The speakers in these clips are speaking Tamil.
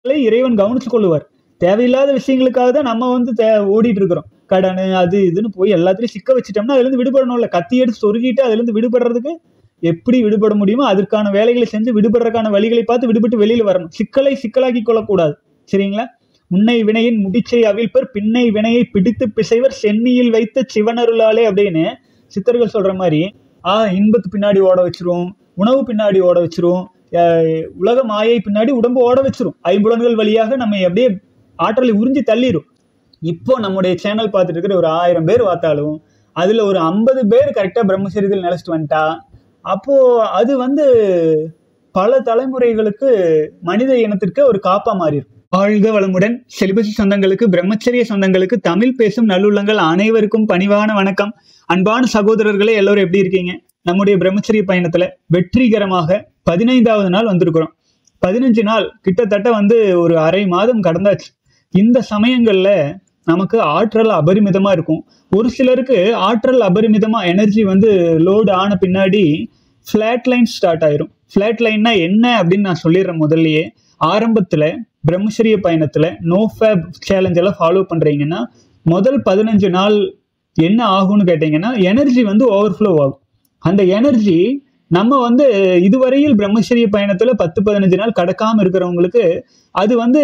இறைவன் கவனிச்சு கொள்ளுவார் தேவையில்லாத விஷயங்களுக்காக தான் நம்ம வந்து தே ஓடிட்டு இருக்கிறோம் கடன் அது இதுன்னு போய் எல்லாத்துலயும் சிக்க வச்சுட்டோம்னா அதுல இருந்து விடுபடணும்ல கத்தி எடுத்து சொருகிட்டு அதுல இருந்து விடுபடுறதுக்கு எப்படி விடுபட முடியுமோ அதற்கான வேலைகளை செஞ்சு விடுபடுறதுக்கான வழிகளை பார்த்து விடுபட்டு வெளியில வரணும் சிக்கலை சிக்கலாக்கி கொள்ளக்கூடாது சரிங்களா முன்னை வினையின் முடிச்சை அவிழ்ப்பர் பின்னை வினையை பிடித்து பிசைவர் சென்னியில் வைத்த சிவனருளாலே அப்படின்னு சித்தர்கள் சொல்ற மாதிரி ஆ இன்பத்து பின்னாடி ஓட வச்சிரும் உணவு பின்னாடி ஓட வச்சிரும் அஹ் உலக மாயை பின்னாடி உடம்பு ஓட வச்சிரும் ஐம்புலன்கள் வழியாக நம்ம அப்படியே ஆற்றலை உறிஞ்சி தள்ளிரும் இப்போ நம்முடைய சேனல் பார்த்துட்டு இருக்கிற ஒரு ஆயிரம் பேர் பார்த்தாலும் அதுல ஒரு ஐம்பது பேர் கரெக்டாக பிரம்மச்சரியத்தில் நிலைச்சிட்டு வந்துட்டா அப்போ அது வந்து பல தலைமுறைகளுக்கு மனித இனத்திற்கு ஒரு காப்பா மாறிடும் வாழ்க வளமுடன் செலிபசி சொந்தங்களுக்கு பிரம்மச்சரிய சொந்தங்களுக்கு தமிழ் பேசும் நல்லுள்ளங்கள் அனைவருக்கும் பணிவான வணக்கம் அன்பான சகோதரர்களே எல்லோரும் எப்படி இருக்கீங்க நம்முடைய பிரம்மச்சரிய பயணத்துல வெற்றிகரமாக பதினைந்தாவது நாள் வந்திருக்கிறோம் பதினஞ்சு நாள் கிட்டத்தட்ட வந்து ஒரு அரை மாதம் கடந்தாச்சு இந்த சமயங்கள்ல நமக்கு ஆற்றல் அபரிமிதமா இருக்கும் ஒரு சிலருக்கு ஆற்றல் அபரிமிதமா எனர்ஜி வந்து லோடு ஆன பின்னாடி ஃப்ளாட் லைன் ஸ்டார்ட் ஆயிரும் ஃப்ளாட் லைன்னா என்ன அப்படின்னு நான் சொல்லிடுறேன் முதல்லயே ஆரம்பத்துல பிரம்மச்சரிய பயணத்துல நோ ஃபேப் சேலஞ்ச் எல்லாம் ஃபாலோ பண்றீங்கன்னா முதல் பதினஞ்சு நாள் என்ன ஆகும்னு கேட்டீங்கன்னா எனர்ஜி வந்து ஓவர்ஃப்ளோ ஆகும் அந்த எனர்ஜி நம்ம வந்து இதுவரையில் பிரம்மச்சரிய பயணத்துல பத்து பதினஞ்சு நாள் கடக்காம இருக்கிறவங்களுக்கு அது வந்து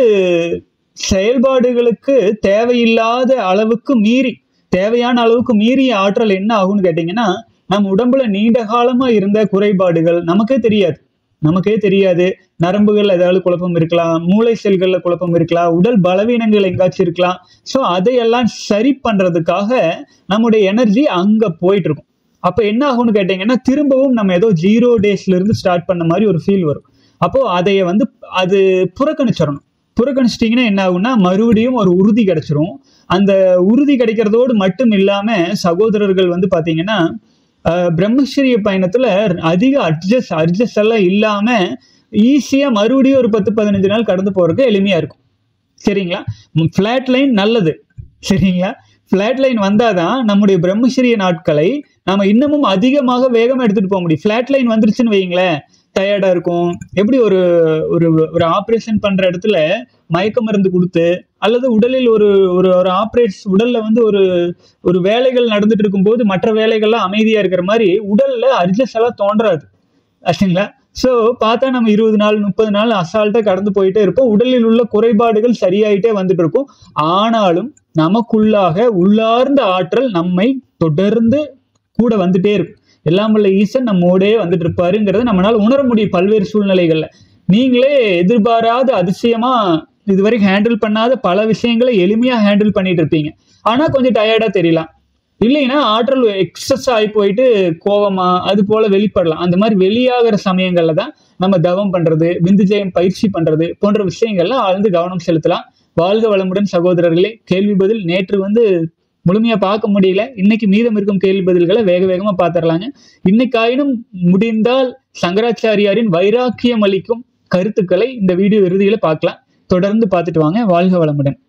செயல்பாடுகளுக்கு தேவையில்லாத அளவுக்கு மீறி தேவையான அளவுக்கு மீறிய ஆற்றல் என்ன ஆகும்னு கேட்டீங்கன்னா நம்ம உடம்புல நீண்ட காலமா இருந்த குறைபாடுகள் நமக்கே தெரியாது நமக்கே தெரியாது நரம்புகள் ஏதாவது குழப்பம் இருக்கலாம் மூளை செல்கள்ல குழப்பம் இருக்கலாம் உடல் பலவீனங்கள் எங்காச்சும் இருக்கலாம் ஸோ அதையெல்லாம் சரி பண்றதுக்காக நம்முடைய எனர்ஜி அங்க போயிட்டு இருக்கும் அப்போ என்ன ஆகும்னு கேட்டீங்கன்னா திரும்பவும் நம்ம ஏதோ ஜீரோ டேஸ்ல இருந்து ஸ்டார்ட் பண்ண மாதிரி ஒரு ஃபீல் வரும் அப்போ அதைய வந்து அது புறக்கணிச்சிடணும் புறக்கணிச்சிட்டிங்கன்னா என்ன ஆகும்னா மறுபடியும் ஒரு உறுதி கிடைச்சிரும் அந்த உறுதி கிடைக்கிறதோடு மட்டும் இல்லாம சகோதரர்கள் வந்து பாத்தீங்கன்னா அஹ், பிரம்மச்சரிய பயணத்துல அதிக அட்ஜஸ்ட் அட்ஜஸ்ட் எல்லாம் இல்லாம ஈஸியா மறுபடியும் ஒரு பத்து பதினஞ்சு நாள் கடந்து போறதுக்கு எளிமையா இருக்கும் சரிங்களா ஃப்ளாட் லைன் நல்லது சரிங்களா ஃப்ளாட் லைன் வந்தாதான் நம்முடைய பிரம்மச்சரிய நாட்களை நாம இன்னமும் அதிகமாக வேகமா எடுத்துட்டு போக முடியும் ஃப்ளாட் லைன் வந்துருச்சுன்னு வைங்களேன் டயர்டா இருக்கும் எப்படி ஒரு ஒரு ஒரு ஆப்ரேஷன் பண்ற இடத்துல மயக்க மருந்து கொடுத்து அல்லது உடலில் ஒரு ஒரு ஒரு ஆப்ரேட்ஸ் உடல்ல வந்து ஒரு ஒரு வேலைகள் நடந்துட்டு இருக்கும்போது மற்ற வேலைகள்லாம் அமைதியா இருக்கிற மாதிரி உடல்ல அட்ஜஸ்ட் எல்லாம் தோன்றாது ஆச்சுங்களா ஸோ பார்த்தா நம்ம இருபது நாள் முப்பது நாள் அசால்ட்டாக கடந்து போயிட்டே இருப்போம் உடலில் உள்ள குறைபாடுகள் சரியாயிட்டே வந்துட்டு இருக்கும் ஆனாலும் நமக்குள்ளாக உள்ளார்ந்த ஆற்றல் நம்மை தொடர்ந்து கூட வந்துட்டே இருக்கும் எல்லாம் வல்ல ஈசன் நம்மோடே வந்துட்டு இருப்பாருங்கிறத நம்மளால உணர முடியும் பல்வேறு சூழ்நிலைகள்ல நீங்களே எதிர்பாராத அதிசயமா இதுவரைக்கும் ஹேண்டில் பண்ணாத பல விஷயங்களை எளிமையா ஹேண்டில் பண்ணிட்டு இருப்பீங்க ஆனா கொஞ்சம் டயர்டா தெரியலாம் இல்லைன்னா ஆற்றல் எக்ஸஸ் ஆகி போயிட்டு கோவமா அது போல வெளிப்படலாம் அந்த மாதிரி வெளியாகிற சமயங்கள்ல தான் நம்ம தவம் பண்றது விந்துஜயம் பயிற்சி பண்றது போன்ற விஷயங்கள்ல ஆழ்ந்து கவனம் செலுத்தலாம் வாழ்க வளமுடன் சகோதரர்களே கேள்வி பதில் நேற்று வந்து முழுமையா பார்க்க முடியல இன்னைக்கு மீதம் இருக்கும் கேள்வி பதில்களை வேக வேகமா பார்த்துடலாங்க இன்னைக்காயினும் முடிந்தால் சங்கராச்சாரியாரின் வைராக்கியம் அளிக்கும் கருத்துக்களை இந்த வீடியோ இறுதியில பார்க்கலாம் தொடர்ந்து பார்த்துட்டு வாங்க வாழ்க வளமுடன்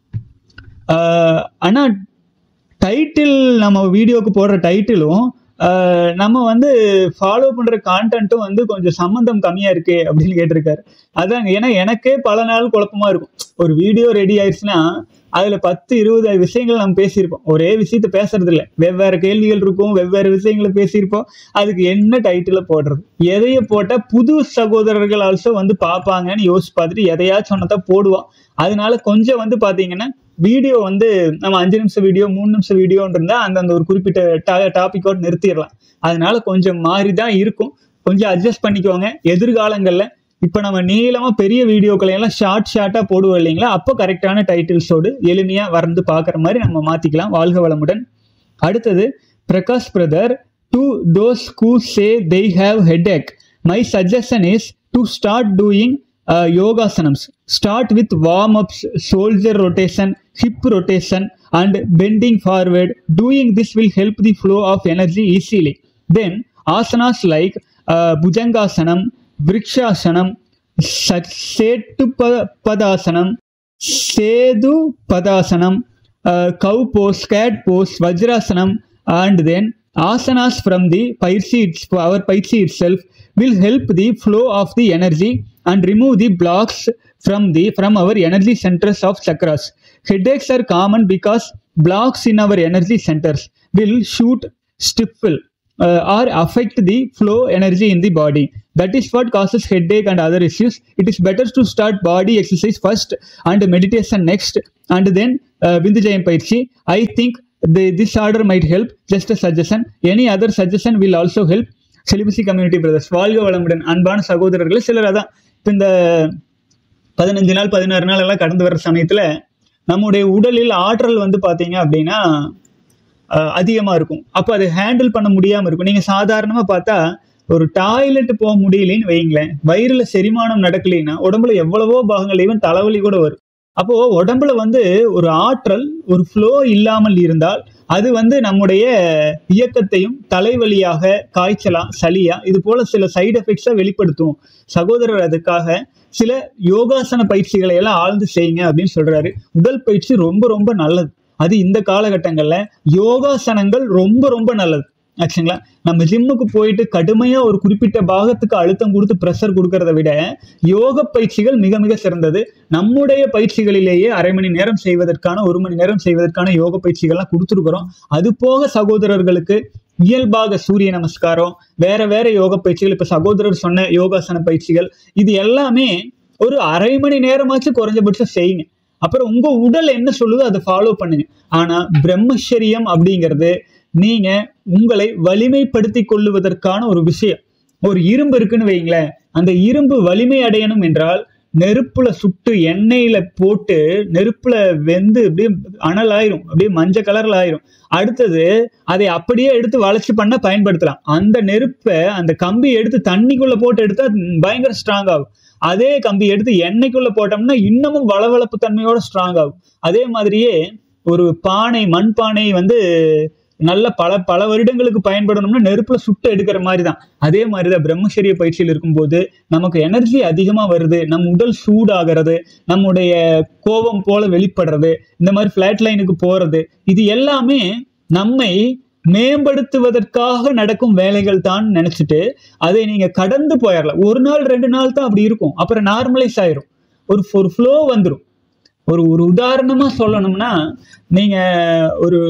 ஆஹ் ஆனா டைட்டில் நம்ம வீடியோக்கு போடுற டைட்டிலும் நம்ம வந்து ஃபாலோ பண்ற கான்டென்ட்டும் வந்து கொஞ்சம் சம்மந்தம் கம்மியா இருக்கு அப்படின்னு கேட்டிருக்காரு அதாங்க ஏன்னா எனக்கே பல நாள் குழப்பமா இருக்கும் ஒரு வீடியோ ரெடி ஆயிடுச்சுன்னா அதுல பத்து இருபது விஷயங்கள் நம்ம பேசியிருப்போம் ஒரே விஷயத்த பேசுறது இல்லை வெவ்வேறு கேள்விகள் இருக்கும் வெவ்வேறு விஷயங்களை பேசியிருப்போம் அதுக்கு என்ன டைட்டில போடுறது எதைய போட்டா புது சகோதரர்கள் ஆல்சோ வந்து பார்ப்பாங்கன்னு யோசிச்சு பார்த்துட்டு எதையாச்சும் சொன்னதான் போடுவோம் அதனால கொஞ்சம் வந்து பாத்தீங்கன்னா வீடியோ வந்து நம்ம அஞ்சு நிமிஷம் வீடியோ மூணு நிமிஷம் வீடியோன்னு இருந்தா அந்தந்த ஒரு குறிப்பிட்ட டா டாபிக்கோட நிறுத்திடலாம் அதனால கொஞ்சம் மாறி தான் இருக்கும் கொஞ்சம் அட்ஜஸ்ட் பண்ணிக்கோங்க எதிர்காலங்கள்ல இப்போ நம்ம நீளமா பெரிய வீடியோக்களை எல்லாம் ஷார்ட் ஷார்ட்டா போடுவோம் இல்லைங்களா அப்போ கரெக்டான டைட்டில்ஸோடு எளிமையா வறந்து பார்க்குற மாதிரி நம்ம மாத்திக்கலாம் வாழ்க வளமுடன் அடுத்தது Prakash brother to those who say they have headache my suggestion is to start doing uh, yogasanams start with warm ups shoulder rotation hip rotation and bending forward doing this will help the flow of energy easily then asanas like uh, bhujangasanam vrikshasanam setu padasanam sedu padasanam uh, cow pose cat pose vajrasanam and then asanas from the pairsy our pairsy itself will help the flow of the energy and remove the blocks from the from our energy centers of chakras. Headaches are common because blocks in our energy centers will shoot stifle uh, or affect the flow energy in the body. That is what causes headache and other issues. It is better to start body exercise first and meditation next, and then uh, Vindhyayam Paichi. I think the, this order might help. Just a suggestion. Any other suggestion will also help. Celibacy community brothers வாழ்க வளமுடன் அன்பான சகோதரர்கள் சிலர் அதான் இப்போ இந்த பதினஞ்சு நாள் பதினாறு நாள் எல்லாம் கடந்து வர்ற சமயத்தில் நம்முடைய உடலில் ஆற்றல் வந்து பார்த்தீங்க அப்படின்னா அதிகமாக இருக்கும் அப்போ அதை ஹேண்டில் பண்ண முடியாமல் இருக்கும் நீங்கள் சாதாரணமாக பார்த்தா ஒரு டாய்லெட் போக முடியலன்னு வைங்களேன் வயிறில் செரிமானம் நடக்கலைன்னா உடம்புல எவ்வளவோ பாகங்கள் ஈவன் தலைவலி கூட வரும் அப்போ உடம்புல வந்து ஒரு ஆற்றல் ஒரு ஃப்ளோ இல்லாமல் இருந்தால் அது வந்து நம்முடைய இயக்கத்தையும் தலைவலியாக காய்ச்சலா சளியா இது போல சில சைடு எஃபெக்ட்ஸை வெளிப்படுத்தும் சகோதரர் அதுக்காக சில யோகாசன பயிற்சிகளை எல்லாம் ஆழ்ந்து செய்யுங்க அப்படின்னு சொல்றாரு உடல் பயிற்சி ரொம்ப ரொம்ப நல்லது அது இந்த காலகட்டங்கள்ல யோகாசனங்கள் ரொம்ப ரொம்ப நல்லது ஆச்சுங்களா நம்ம ஜிம்முக்கு போயிட்டு கடுமையா ஒரு குறிப்பிட்ட பாகத்துக்கு அழுத்தம் கொடுத்து ப்ரெஷர் கொடுக்கறத விட யோக பயிற்சிகள் மிக மிக சிறந்தது நம்முடைய பயிற்சிகளிலேயே அரை மணி நேரம் செய்வதற்கான ஒரு மணி நேரம் செய்வதற்கான யோக பயிற்சிகள்லாம் கொடுத்துருக்குறோம் அது போக சகோதரர்களுக்கு இயல்பாக சூரிய நமஸ்காரம் வேற வேற யோக பயிற்சிகள் இப்ப சகோதரர் சொன்ன யோகாசன பயிற்சிகள் இது எல்லாமே ஒரு அரை மணி நேரமாச்சும் குறைஞ்சபட்சம் செய்யுங்க அப்புறம் உங்க உடல் என்ன சொல்லுதோ அதை ஃபாலோ பண்ணுங்க ஆனா பிரம்மச்சரியம் அப்படிங்கிறது நீங்க உங்களை வலிமைப்படுத்தி கொள்ளுவதற்கான ஒரு விஷயம் ஒரு இரும்பு இருக்குன்னு வைங்களேன் அந்த இரும்பு வலிமை அடையணும் என்றால் நெருப்புல சுட்டு எண்ணெயில போட்டு நெருப்புல வெந்து அப்படியே அனல் ஆயிரும் அப்படியே மஞ்சள் கலர்ல ஆயிரும் அடுத்தது அதை அப்படியே எடுத்து வளைச்சு பண்ண பயன்படுத்தலாம் அந்த நெருப்பை அந்த கம்பி எடுத்து தண்ணிக்குள்ள போட்டு எடுத்தா பயங்கர ஸ்ட்ராங் ஆகும் அதே கம்பி எடுத்து எண்ணெய்க்குள்ள போட்டோம்னா இன்னமும் வளவளப்பு தன்மையோட ஸ்ட்ராங் ஆகும் அதே மாதிரியே ஒரு பானை மண் பானை வந்து நல்ல பல பல வருடங்களுக்கு பயன்படணும்னா நெருப்புல சுட்டு எடுக்கிற மாதிரி தான் அதே மாதிரி தான் பிரம்மச்சரிய பயிற்சியில் இருக்கும்போது நமக்கு எனர்ஜி அதிகமா வருது நம்ம உடல் சூடாகிறது நம்முடைய கோபம் போல வெளிப்படுறது இந்த மாதிரி ஃபிளாட் லைனுக்கு போறது இது எல்லாமே நம்மை மேம்படுத்துவதற்காக நடக்கும் வேலைகள் தான் நினைச்சிட்டு அதை நீங்க கடந்து போயிடலாம் ஒரு நாள் ரெண்டு நாள் தான் அப்படி இருக்கும் அப்புறம் நார்மலைஸ் ஆயிரும் ஒரு ஒரு ஃப்ளோ வந்துடும் ஒரு ஒரு உதாரணமா சொல்லணும்னா நீங்க ஒரு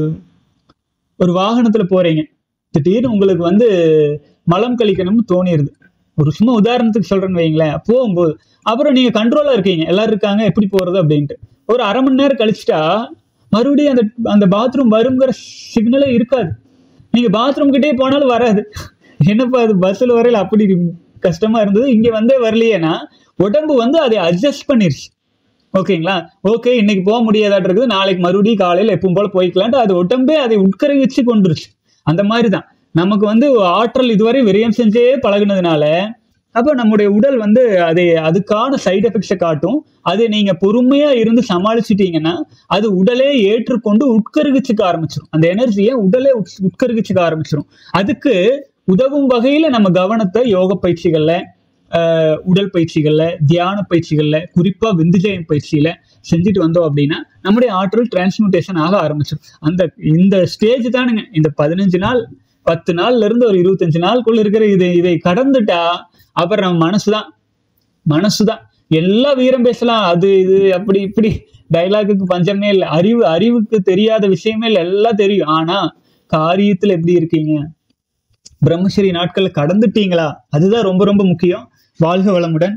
ஒரு வாகனத்துல போறீங்க திடீர்னு உங்களுக்கு வந்து மலம் கழிக்கணும்னு தோணிடுது ஒரு சும்மா உதாரணத்துக்கு சொல்றேன்னு வைங்களேன் போகும்போது அப்புறம் நீங்க கண்ட்ரோலா இருக்கீங்க எல்லாரும் இருக்காங்க எப்படி போறது அப்படின்ட்டு ஒரு அரை மணி நேரம் கழிச்சிட்டா மறுபடியும் அந்த அந்த பாத்ரூம் வருங்கிற சிக்னலே இருக்காது நீங்க பாத்ரூம் கிட்டே போனாலும் வராது என்னப்பா அது பஸ்ஸில் வரையில அப்படி கஷ்டமா இருந்தது இங்க வந்தே வரலையேனா உடம்பு வந்து அதை அட்ஜஸ்ட் பண்ணிருச்சு ஓகேங்களா ஓகே இன்னைக்கு போக முடியாதாட்டு இருக்குது நாளைக்கு மறுபடியும் காலையில் எப்பவும் போல போய்க்கலான்ட்டு அது உடம்பே அதை உட்கரவிச்சு கொண்டுருச்சு அந்த மாதிரி தான் நமக்கு வந்து ஆற்றல் இதுவரை விரயம் செஞ்சே பழகுனதுனால அப்போ நம்முடைய உடல் வந்து அதை அதுக்கான சைடு எஃபெக்ட்ஸை காட்டும் அதை நீங்க பொறுமையா இருந்து சமாளிச்சிட்டீங்கன்னா அது உடலே ஏற்றுக்கொண்டு உட்கருகிச்சுக்க ஆரம்பிச்சிடும் அந்த எனர்ஜியை உடலே உட் உட்கருகிச்சுக்க ஆரம்பிச்சிடும் அதுக்கு உதவும் வகையில நம்ம கவனத்தை யோக பயிற்சிகள்ல உடல் பயிற்சிகள்ல தியான பயிற்சிகள்ல குறிப்பா விந்துஜயம் பயிற்சியில செஞ்சுட்டு வந்தோம் அப்படின்னா நம்முடைய ஆற்றல் டிரான்ஸ்மியூட்டேஷன் ஆக ஆரம்பிச்சிடும் அந்த இந்த ஸ்டேஜ் தானுங்க இந்த பதினஞ்சு நாள் பத்து நாள்ல இருந்து ஒரு இருபத்தஞ்சு நாளுக்குள்ள இருக்கிற இதை இதை கடந்துட்டா அப்புறம் நம்ம மனசுதான் மனசுதான் எல்லா வீரம் பேசலாம் அது இது அப்படி இப்படி டைலாக்குக்கு பஞ்சமே இல்லை அறிவு அறிவுக்கு தெரியாத விஷயமே இல்லை எல்லாம் தெரியும் ஆனா காரியத்துல எப்படி இருக்கீங்க பிரம்மச்சரி நாட்கள் கடந்துட்டீங்களா அதுதான் ரொம்ப ரொம்ப முக்கியம் வாழ்க வளமுடன்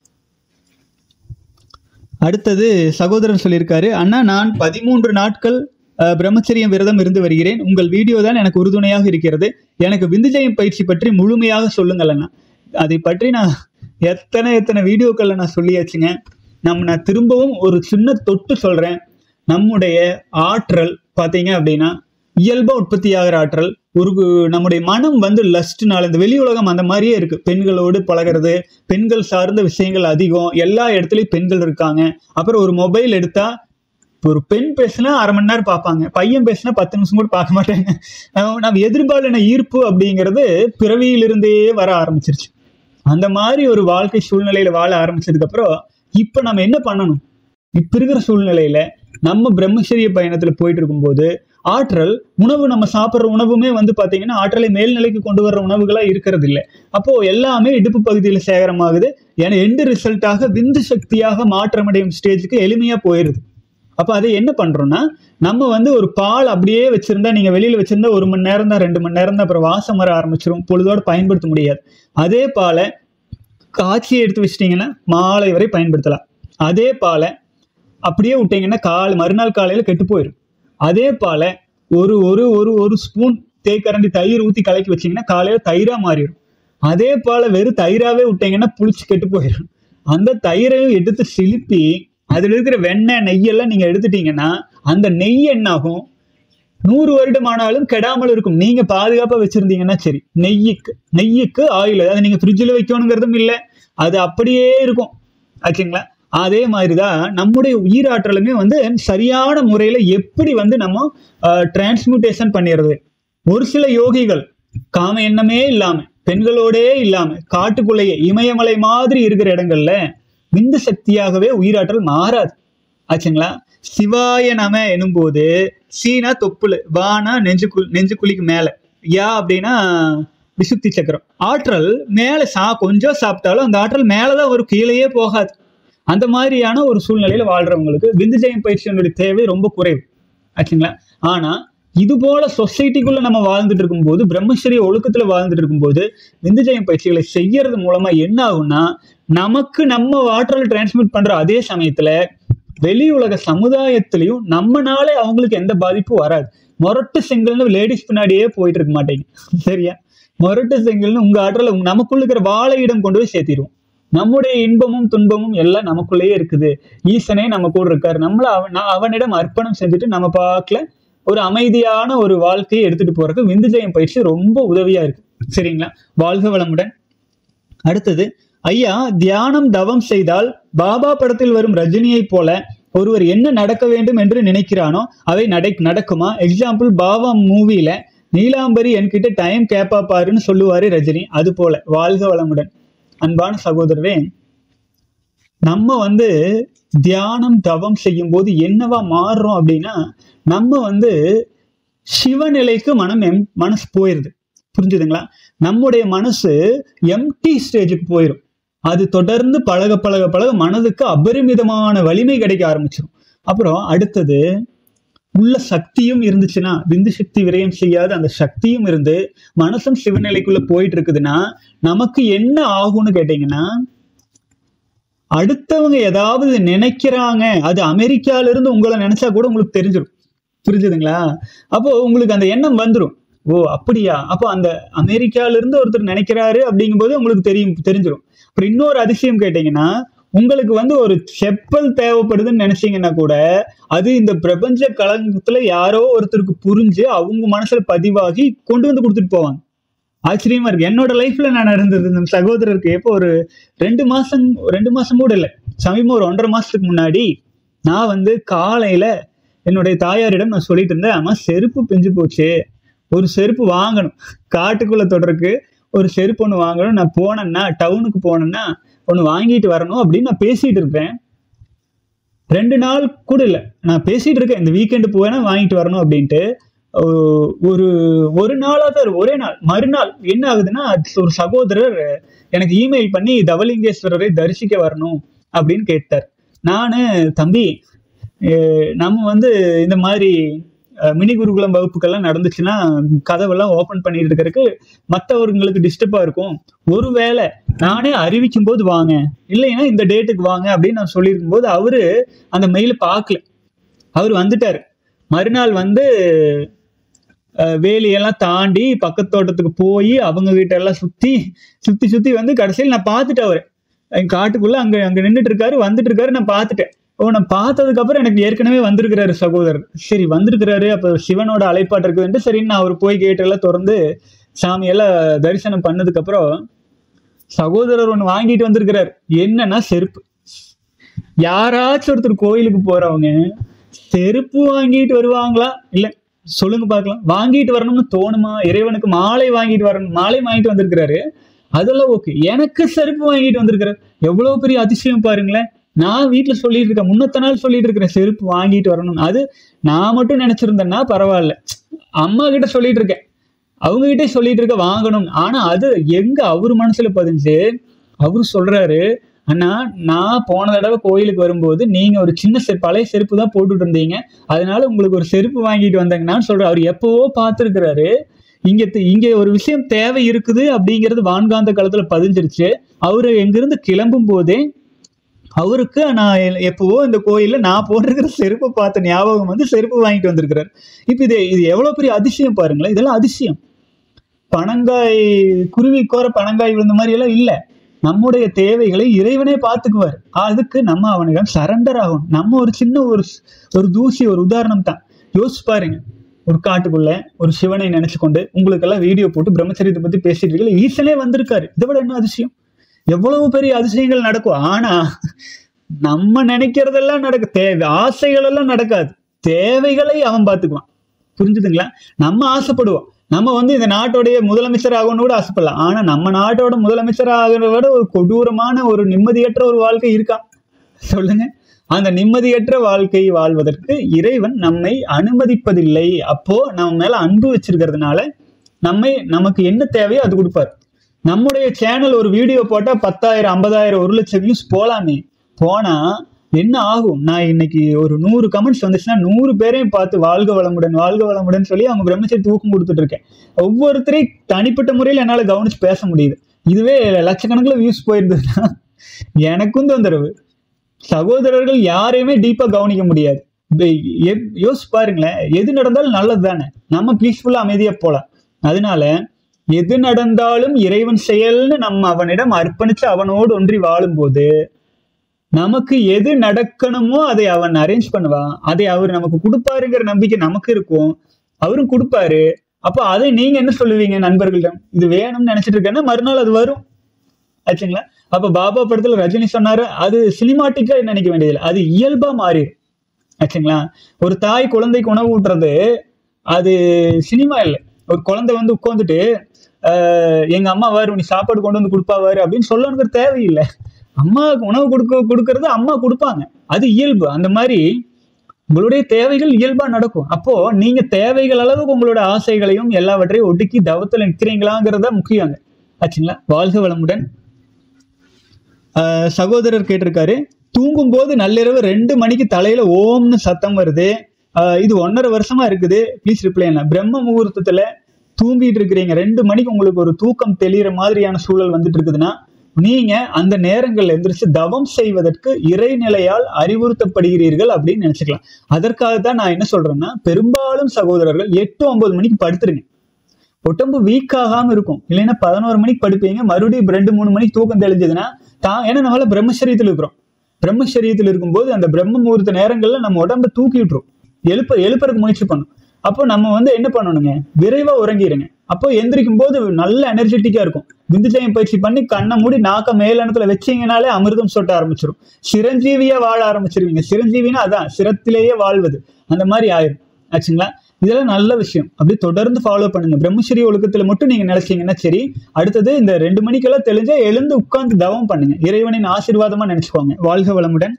அடுத்தது சகோதரன் சொல்லியிருக்காரு அண்ணா நான் பதிமூன்று நாட்கள் பிரம்மச்சரியம் விரதம் இருந்து வருகிறேன் உங்கள் வீடியோ தான் எனக்கு உறுதுணையாக இருக்கிறது எனக்கு விந்துஜயம் பயிற்சி பற்றி முழுமையாக சொல்லுங்கள் அண்ணா அதை பற்றி நான் எத்தனை எத்தனை வீடியோக்களில் நான் சொல்லியாச்சுங்க நம்ம நான் திரும்பவும் ஒரு சின்ன தொட்டு சொல்கிறேன் நம்முடைய ஆற்றல் பார்த்தீங்க அப்படின்னா இயல்பாக உற்பத்தி ஆகிற ஆற்றல் ஒரு நம்முடைய மனம் வந்து லஸ்ட்னால இந்த வெளி உலகம் அந்த மாதிரியே இருக்கு பெண்களோடு பழகிறது பெண்கள் சார்ந்த விஷயங்கள் அதிகம் எல்லா இடத்துலையும் பெண்கள் இருக்காங்க அப்புறம் ஒரு மொபைல் எடுத்தா ஒரு பெண் பேசினா அரை மணி நேரம் பார்ப்பாங்க பையன் பேசினா பத்து நிமிஷம் கூட பார்க்க மாட்டாங்க நம்ம எதிர்பாலின ஈர்ப்பு அப்படிங்கிறது பிறவியிலிருந்தே வர ஆரம்பிச்சிருச்சு அந்த மாதிரி ஒரு வாழ்க்கை சூழ்நிலையில வாழ ஆரம்பிச்சதுக்கு அப்புறம் இப்ப நம்ம என்ன பண்ணணும் இப்ப இருக்கிற சூழ்நிலையில நம்ம பிரம்மச்சரிய பயணத்துல போயிட்டு இருக்கும்போது ஆற்றல் உணவு நம்ம சாப்பிட்ற உணவுமே வந்து பாத்தீங்கன்னா ஆற்றலை மேல்நிலைக்கு கொண்டு வர்ற உணவுகளா இருக்கிறது இல்லை அப்போ எல்லாமே இடுப்பு பகுதியில் சேகரமாகுது ஏன்னா எண்டு ரிசல்ட்டாக விந்து சக்தியாக மாற்றமடையும் ஸ்டேஜுக்கு எளிமையா போயிருது அப்ப அதை என்ன பண்றோம்னா நம்ம வந்து ஒரு பால் அப்படியே வச்சிருந்தா நீங்க வெளியில வச்சிருந்தா ஒரு மணி நேரம் தான் ரெண்டு மணி நேரம் தான் அப்புறம் வாசம் வர ஆரம்பிச்சிரும் பொழுதோட பயன்படுத்த முடியாது அதே பாலை காய்ச்சி எடுத்து வச்சிட்டிங்கன்னா மாலை வரை பயன்படுத்தலாம் அதே பாலை அப்படியே விட்டீங்கன்னா கால் மறுநாள் காலையில கெட்டு போயிடும் அதே பாலை ஒரு ஒரு ஒரு ஒரு ஸ்பூன் தேக்கரண்டி தயிர் ஊற்றி கலக்கி வச்சீங்கன்னா காலையில தயிரா மாறிடும் அதே பாலை வெறும் தயிராவே விட்டீங்கன்னா புளிச்சு கெட்டு போயிடும் அந்த தயிரையும் எடுத்து சிலுப்பி அதுல இருக்கிற வெண்ணெய் நெய்யெல்லாம் நீங்க எடுத்துட்டீங்கன்னா அந்த நெய் என்ன ஆகும் நூறு வருடம் ஆனாலும் கெடாமல் இருக்கும் நீங்க பாதுகாப்பா வச்சிருந்தீங்கன்னா சரி நெய்யுக்கு நெய்யுக்கு ஆயில் அதை நீங்க ஃப்ரிட்ஜில் வைக்கணுங்கிறதும் இல்லை அது அப்படியே இருக்கும் ஆச்சுங்களா அதே மாதிரிதான் நம்முடைய உயிராற்றலுமே வந்து சரியான முறையில எப்படி வந்து நம்ம டிரான்ஸ்மியூட்டேஷன் பண்ணிடுறது ஒரு சில யோகிகள் காம எண்ணமே இல்லாம பெண்களோடே இல்லாம காட்டுக்குள்ளேயே இமயமலை மாதிரி இருக்கிற இடங்கள்ல விந்து சக்தியாகவே உயிராற்றல் மாறாது ஆச்சுங்களா சிவாய நம எனும்போது சீனா தொப்புளு வானா நெஞ்சுக்குள் நெஞ்சுக்குழிக்கு மேல யா அப்படின்னா விசுக்தி சக்கரம் ஆற்றல் மேல சா கொஞ்சம் சாப்பிட்டாலும் அந்த ஆற்றல் மேலதான் வரும் கீழேயே போகாது அந்த மாதிரியான ஒரு சூழ்நிலையில வாழ்றவங்களுக்கு விந்து ஜெயம் பயிற்சியினுடைய தேவை ரொம்ப குறைவு ஆச்சுங்களா ஆனா இது போல சொசைட்டிக்குள்ள நம்ம வாழ்ந்துட்டு இருக்கும்போது பிரம்மச்சரிய ஒழுக்கத்துல வாழ்ந்துட்டு இருக்கும்போது விந்து ஜெயம் பயிற்சிகளை செய்யறது மூலமா என்ன ஆகும்னா நமக்கு நம்ம ஆற்றல் டிரான்ஸ்மிட் பண்ற அதே சமயத்துல வெளி உலக சமுதாயத்திலையும் நம்மனாலே அவங்களுக்கு எந்த பாதிப்பும் வராது மொரட்டு செங்கல்னு லேடிஸ் பின்னாடியே போயிட்டு இருக்க மாட்டேங்க சரியா மொரட்டு செங்கல்னு உங்க ஆற்றல உங்க- நமக்குள்ள இருக்கிற வாழையிடம் கொண்டு போய் சேர்த்திடுவோம் நம்முடைய இன்பமும் துன்பமும் எல்லாம் நமக்குள்ளேயே இருக்குது ஈசனே நம்ம கூட இருக்காரு நம்மள அவன் நான் அவனிடம் அர்ப்பணம் செஞ்சுட்டு நம்ம பார்க்கல ஒரு அமைதியான ஒரு வாழ்க்கையை எடுத்துட்டு போறதுக்கு விந்து ஜெயம் பயிற்சி ரொம்ப உதவியா இருக்கு சரிங்களா வாழ்க வளமுடன் அடுத்தது ஐயா தியானம் தவம் செய்தால் பாபா படத்தில் வரும் ரஜினியைப் போல ஒருவர் என்ன நடக்க வேண்டும் என்று நினைக்கிறானோ அவை நடை நடக்குமா எக்ஸாம்பிள் பாபா மூவில நீலாம்பரி என்கிட்ட டைம் கேப்பா பாருன்னு சொல்லுவாரு ரஜினி அது போல வாழ்க வளமுடன் அன்பான சகோதரரே நம்ம வந்து தியானம் தவம் செய்யும் போது என்னவா மாறுறோம் அப்படின்னா நம்ம வந்து சிவநிலைக்கு மனம் எம் மனசு போயிருது புரிஞ்சுதுங்களா நம்முடைய மனசு எம்டி ஸ்டேஜுக்கு போயிடும் அது தொடர்ந்து பழக பழக பழக மனதுக்கு அபரிமிதமான வலிமை கிடைக்க ஆரம்பிச்சிடும் அப்புறம் அடுத்தது உள்ள சக்தியும் இருந்துச்சுன்னா விந்து சக்தி விரயம் செய்யாத அந்த சக்தியும் இருந்து மனசும் சிவநிலைக்குள்ள போயிட்டு இருக்குதுன்னா நமக்கு என்ன ஆகும்னு கேட்டீங்கன்னா அடுத்தவங்க ஏதாவது நினைக்கிறாங்க அது அமெரிக்கால இருந்து உங்களை நினைச்சா கூட உங்களுக்கு தெரிஞ்சிடும் புரிஞ்சுதுங்களா அப்போ உங்களுக்கு அந்த எண்ணம் வந்துடும் ஓ அப்படியா அப்போ அந்த அமெரிக்கால இருந்து ஒருத்தர் நினைக்கிறாரு அப்படிங்கும்போது உங்களுக்கு தெரியும் தெரிஞ்சிடும் அப்புறம் இன்னொரு அதிசயம் கேட்டீங்கன்னா உங்களுக்கு வந்து ஒரு செப்பல் தேவைப்படுதுன்னு நினைச்சீங்கன்னா கூட அது இந்த பிரபஞ்ச கலங்கத்துல யாரோ ஒருத்தருக்கு புரிஞ்சு அவங்க மனசுல பதிவாகி கொண்டு வந்து கொடுத்துட்டு போவாங்க ஆச்சரியமா இருக்கு என்னோட லைஃப்ல நான் நடந்தது இந்த சகோதரருக்கு எப்போ ஒரு ரெண்டு மாசம் ரெண்டு மாசம் கூட இல்லை சமீபம் ஒரு ஒன்றரை மாசத்துக்கு முன்னாடி நான் வந்து காலையில என்னுடைய தாயாரிடம் நான் சொல்லிட்டு இருந்தேன் அம்மா செருப்பு பிஞ்சு போச்சு ஒரு செருப்பு வாங்கணும் காட்டுக்குள்ள தொடருக்கு ஒரு செருப்பு ஒன்று வாங்கணும் நான் போனேன்னா டவுனுக்கு போனேன்னா ஒன்று வாங்கிட்டு வரணும் அப்படின்னு நான் பேசிட்டு இருக்கேன் ரெண்டு நாள் கூட இல்லை நான் பேசிட்டு இருக்கேன் இந்த வீக்கெண்டு போவேனா வாங்கிட்டு வரணும் அப்படின்ட்டு ஒ- ஒரு ஒரு நாளா தான் இருக்கு, ஒரே நாள் மறுநாள் என்ன ஆகுதுன்னா ஒரு சகோதரர் எனக்கு இமெயில் பண்ணி தவலிங்கேஸ்வரரை தரிசிக்க வரணும் அப்படின்னு கேட்டார் நானு தம்பி அஹ் நம்ம வந்து இந்த மாதிரி அஹ், மினி குருகுலம் வகுப்புக்கெல்லாம் நடந்துச்சுன்னா கதவெல்லாம் ஓப்பன் பண்ணிட்டு இருக்கிறதுக்கு மற்றவர்களுக்கு டிஸ்டர்பா இருக்கும் ஒருவேளை நானே அறிவிக்கும் போது வாங்க இல்லைன்னா இந்த டேட்டுக்கு வாங்க அப்படின்னு நான் சொல்லியிருக்கும் போது அவரு அந்த மெயிலை பார்க்கல அவர் வந்துட்டாரு மறுநாள் வந்து அஹ், வேலியெல்லாம் தாண்டி பக்கத்து தோட்டத்துக்கு போய் அவங்க வீட்டெல்லாம் சுத்தி சுத்தி சுத்தி வந்து கடைசியில் நான் பார்த்துட்டேன் அவரு என் காட்டுக்குள்ள அங்க அங்க நின்றுட்டு இருக்காரு வந்துட்டு இருக்காரு நான் பார்த்துட்டேன் ஓ நான் பார்த்ததுக்கு அப்புறம் எனக்கு ஏற்கனவே வந்திருக்கிறாரு சகோதரர் சரி வந்திருக்கிறாரு அப்ப சிவனோட அலைப்பாட்டு இருக்குதுன்ட்டு சரி நான் அவர் போய் கேட்டெல்லாம் திறந்து சாமியெல்லாம் தரிசனம் பண்ணதுக்கு அப்புறம் சகோதரர் ஒன்று வாங்கிட்டு வந்திருக்கிறார் என்னன்னா செருப்பு யாராச்சும் ஒருத்தர் கோயிலுக்கு போறவங்க செருப்பு வாங்கிட்டு வருவாங்களா இல்ல சொல்லுங்க பார்க்கலாம் வாங்கிட்டு வரணும்னு தோணுமா இறைவனுக்கு மாலை வாங்கிட்டு வரணும் மாலை வாங்கிட்டு வந்திருக்கிறாரு அதெல்லாம் ஓகே எனக்கு செருப்பு வாங்கிட்டு வந்திருக்கிறார் எவ்வளவு பெரிய அதிசயம் பாருங்களேன் நான் வீட்டுல சொல்லிட்டு இருக்கேன் முன்னத்த நாள் சொல்லிட்டு இருக்கிறேன் செருப்பு வாங்கிட்டு வரணும் அது நான் மட்டும் நினைச்சிருந்தேன்னா பரவாயில்ல அம்மா கிட்ட சொல்லிட்டு இருக்கேன் அவங்க கிட்டே சொல்லிட்டு இருக்க வாங்கணும் ஆனா அது எங்க அவர் மனசுல பதிஞ்சு அவரு சொல்றாரு அண்ணா நான் போன தடவை கோயிலுக்கு வரும்போது நீங்க ஒரு சின்ன செ பழைய செருப்பு தான் போட்டுட்டு இருந்தீங்க அதனால உங்களுக்கு ஒரு செருப்பு வாங்கிட்டு வந்தாங்கன்னு சொல்ற அவர் எப்பவோ பார்த்துருக்கிறாரு இங்க தி- இங்க ஒரு விஷயம் தேவை இருக்குது அப்படிங்கிறது வான்காந்த காலத்துல பதிஞ்சிருச்சு அவரு எங்கிருந்து கிளம்பும் போதே அவருக்கு நான் எ- எப்பவோ இந்த கோயில்ல நான் போட்டிருக்கிற செருப்பை பார்த்த ஞாபகம் வந்து செருப்பு வாங்கிட்டு வந்திருக்கிறார் இப்போ இது இது எவ்வளவு பெரிய அதிசயம் பாருங்களேன் இதெல்லாம் அதிசயம் பனங்காய் குருவி கோர பனங்காய் விழுந்த மாதிரி எல்லாம் இல்லை நம்முடைய தேவைகளை இறைவனே பார்த்துக்குவார் அதுக்கு நம்ம அவனிடம் சரண்டர் ஆகும் நம்ம ஒரு சின்ன ஒரு ஸ்- ஒரு தூசி ஒரு உதாரணம் தான் யோசிச்சு பாருங்க ஒரு காட்டுக்குள்ள ஒரு சிவனை நினைச்சு கொண்டு உங்களுக்கெல்லாம் வீடியோ போட்டு பிரம்மச்சரியத்தை பத்தி பேசிட்டு இருக்கீங்க ஈசனே வந்திருக்காரு இதை விட என்ன அதிசயம் எவ்வளவு பெரிய அதிசயங்கள் நடக்கும் ஆனா நம்ம நினைக்கிறதெல்லாம் நடக்க தேவை ஆசைகள் எல்லாம் நடக்காது தேவைகளை அவன் பார்த்துக்குவான் புரிஞ்சுதுங்களா நம்ம ஆசைப்படுவோம் நம்ம வந்து இந்த நாட்டோடைய முதலமைச்சர் ஆகணும்னு கூட ஆசைப்படலாம் ஆனா நம்ம நாட்டோட முதலமைச்சர் ஆகிறத விட ஒரு கொடூரமான ஒரு நிம்மதியற்ற ஒரு வாழ்க்கை இருக்கா சொல்லுங்க அந்த நிம்மதியற்ற வாழ்க்கை வாழ்வதற்கு இறைவன் நம்மை அனுமதிப்பதில்லை அப்போ நம்ம மேல அன்பு வச்சிருக்கிறதுனால நம்மை நமக்கு என்ன தேவையோ அது கொடுப்பார் நம்முடைய சேனல் ஒரு வீடியோ போட்டா பத்தாயிரம் ஐம்பதாயிரம் ஒரு லட்சம் வியூஸ் போலாமே போனா என்ன ஆகும் நான் இன்னைக்கு ஒரு நூறு கமெண்ட்ஸ் வந்துச்சுன்னா நூறு பேரையும் பார்த்து வாழ்க வளமுடன் வாழ்க வளமுடன் சொல்லி அவங்க பிரம்மச்சரி தூக்கம் கொடுத்துட்டு இருக்கேன் ஒவ்வொருத்தரையும் தனிப்பட்ட முறையில் என்னால் கவனிச்சு பேச முடியுது இதுவே லட்சக்கணக்கில் வியூஸ் போயிருந்ததுன்னா எனக்கும் தொந்தரவு சகோதரர்கள் யாரையுமே டீப்பா கவனிக்க முடியாது இப்ப எப்- யோசிச்சு பாருங்களேன் எது நடந்தாலும் நல்லது தானே நம்ம பீஸ்ஃபுல்லா அமைதியா போலாம் அதனால எது நடந்தாலும் இறைவன் செயல்னு நம்ம அவனிடம் அர்ப்பணிச்சு அவனோடு ஒன்றி வாழும்போது நமக்கு எது நடக்கணுமோ அதை அவன் அரேஞ்ச் பண்ணுவான் அதை அவர் நமக்கு கொடுப்பாருங்கிற நம்பிக்கை நமக்கு இருக்கும் அவரும் கொடுப்பாரு அப்போ அதை நீங்க என்ன சொல்லுவீங்க நண்பர்களிடம் இது வேணும்னு நினைச்சிட்டு இருக்கேன்னா மறுநாள் அது வரும் ஆச்சுங்களா அப்ப பாபா படத்துல ரஜினி சொன்னாரு அது சினிமாட்டிக்கா நினைக்க வேண்டியதில்லை அது இயல்பா மாறிடும் ஆச்சுங்களா ஒரு தாய் குழந்தைக்கு உணவு ஊட்டுறது அது சினிமா இல்லை ஒரு குழந்தை வந்து உட்காந்துட்டு எங்க அம்மா வாரு நீ சாப்பாடு கொண்டு வந்து கொடுப்பாவாரு அப்படின்னு சொல்லணுங்கிற தேவையில்லை அம்மாவுக்கு உணவு கொடுக்க கொடுக்கறது அம்மா கொடுப்பாங்க அது இயல்பு அந்த மாதிரி உங்களுடைய தேவைகள் இயல்பா நடக்கும் அப்போ நீங்க தேவைகள் அளவுக்கு உங்களோட ஆசைகளையும் எல்லாவற்றையும் ஒடுக்கி தவத்துல நிற்கிறீங்களாங்கிறத முக்கியங்க ஆச்சுங்களா வாழ்க வளமுடன் ஆஹ் சகோதரர் கேட்டிருக்காரு தூங்கும்போது நள்ளிரவு ரெண்டு மணிக்கு தலையில ஓம்னு சத்தம் வருது ஆஹ் இது ஒன்றரை வருஷமா இருக்குது ப்ளீஸ் ரிப்ளை என்ன பிரம்ம முகூர்த்தத்துல தூங்கிட்டு இருக்கிறீங்க ரெண்டு மணிக்கு உங்களுக்கு ஒரு தூக்கம் தெளிகிற மாதிரியான சூழல் வந்துட்டு இருக்குதுன்னா நீங்க அந்த நேரங்கள்ல எந்திரிச்சு தவம் செய்வதற்கு இறைநிலையால் அறிவுறுத்தப்படுகிறீர்கள் அப்படின்னு நினைச்சுக்கலாம் அதற்காக தான் நான் என்ன சொல்றேன்னா பெரும்பாலும் சகோதரர்கள் எட்டு ஒன்பது மணிக்கு படுத்துருங்க உடம்பு வீக் ஆகாம இருக்கும் இல்லைன்னா பதினோரு மணிக்கு படுப்பீங்க மறுபடியும் ரெண்டு மூணு மணிக்கு தூக்கம் தெளிஞ்சதுன்னா தான் ஏன்னா நம்மளால பிரம்மச்சரியத்தில் இருக்கிறோம் பிரம்மச்சரியத்தில் இருக்கும்போது அந்த பிரம்ம முகூர்த்த நேரங்கள்ல நம்ம உடம்ப தூக்கி விட்டுரும் எழுப்ப எழுப்பறதுக்கு முயற்சி பண்ணும் அப்போ நம்ம வந்து என்ன பண்ணணுங்க விரைவா உறங்கிடுங்க அப்போ எந்திரிக்கும் போது நல்ல எனர்ஜெட்டிக்கா இருக்கும் விந்துஜயம் பயிற்சி பண்ணி கண்ணை மூடி நாக்க மேலனத்துல வச்சீங்கனாலே அமிர்தம் சொட்ட ஆரம்பிச்சிடும் சிரஞ்சீவியா வாழ ஆரம்பிச்சிருவீங்க சிரஞ்சீவினா அதான் சிரத்திலேயே வாழ்வது அந்த மாதிரி ஆயிரும் ஆச்சுங்களா இதெல்லாம் நல்ல விஷயம் அப்படி தொடர்ந்து ஃபாலோ பண்ணுங்க பிரம்மச்சரிய ஒழுக்கத்துல மட்டும் நீங்க நினைச்சீங்கன்னா சரி அடுத்தது இந்த ரெண்டு மணிக்கெல்லாம் தெளிஞ்சா எழுந்து உட்கார்ந்து தவம் பண்ணுங்க இறைவனின் ஆசீர்வாதமா நினைச்சுக்கோங்க வாழ்க வளமுடன்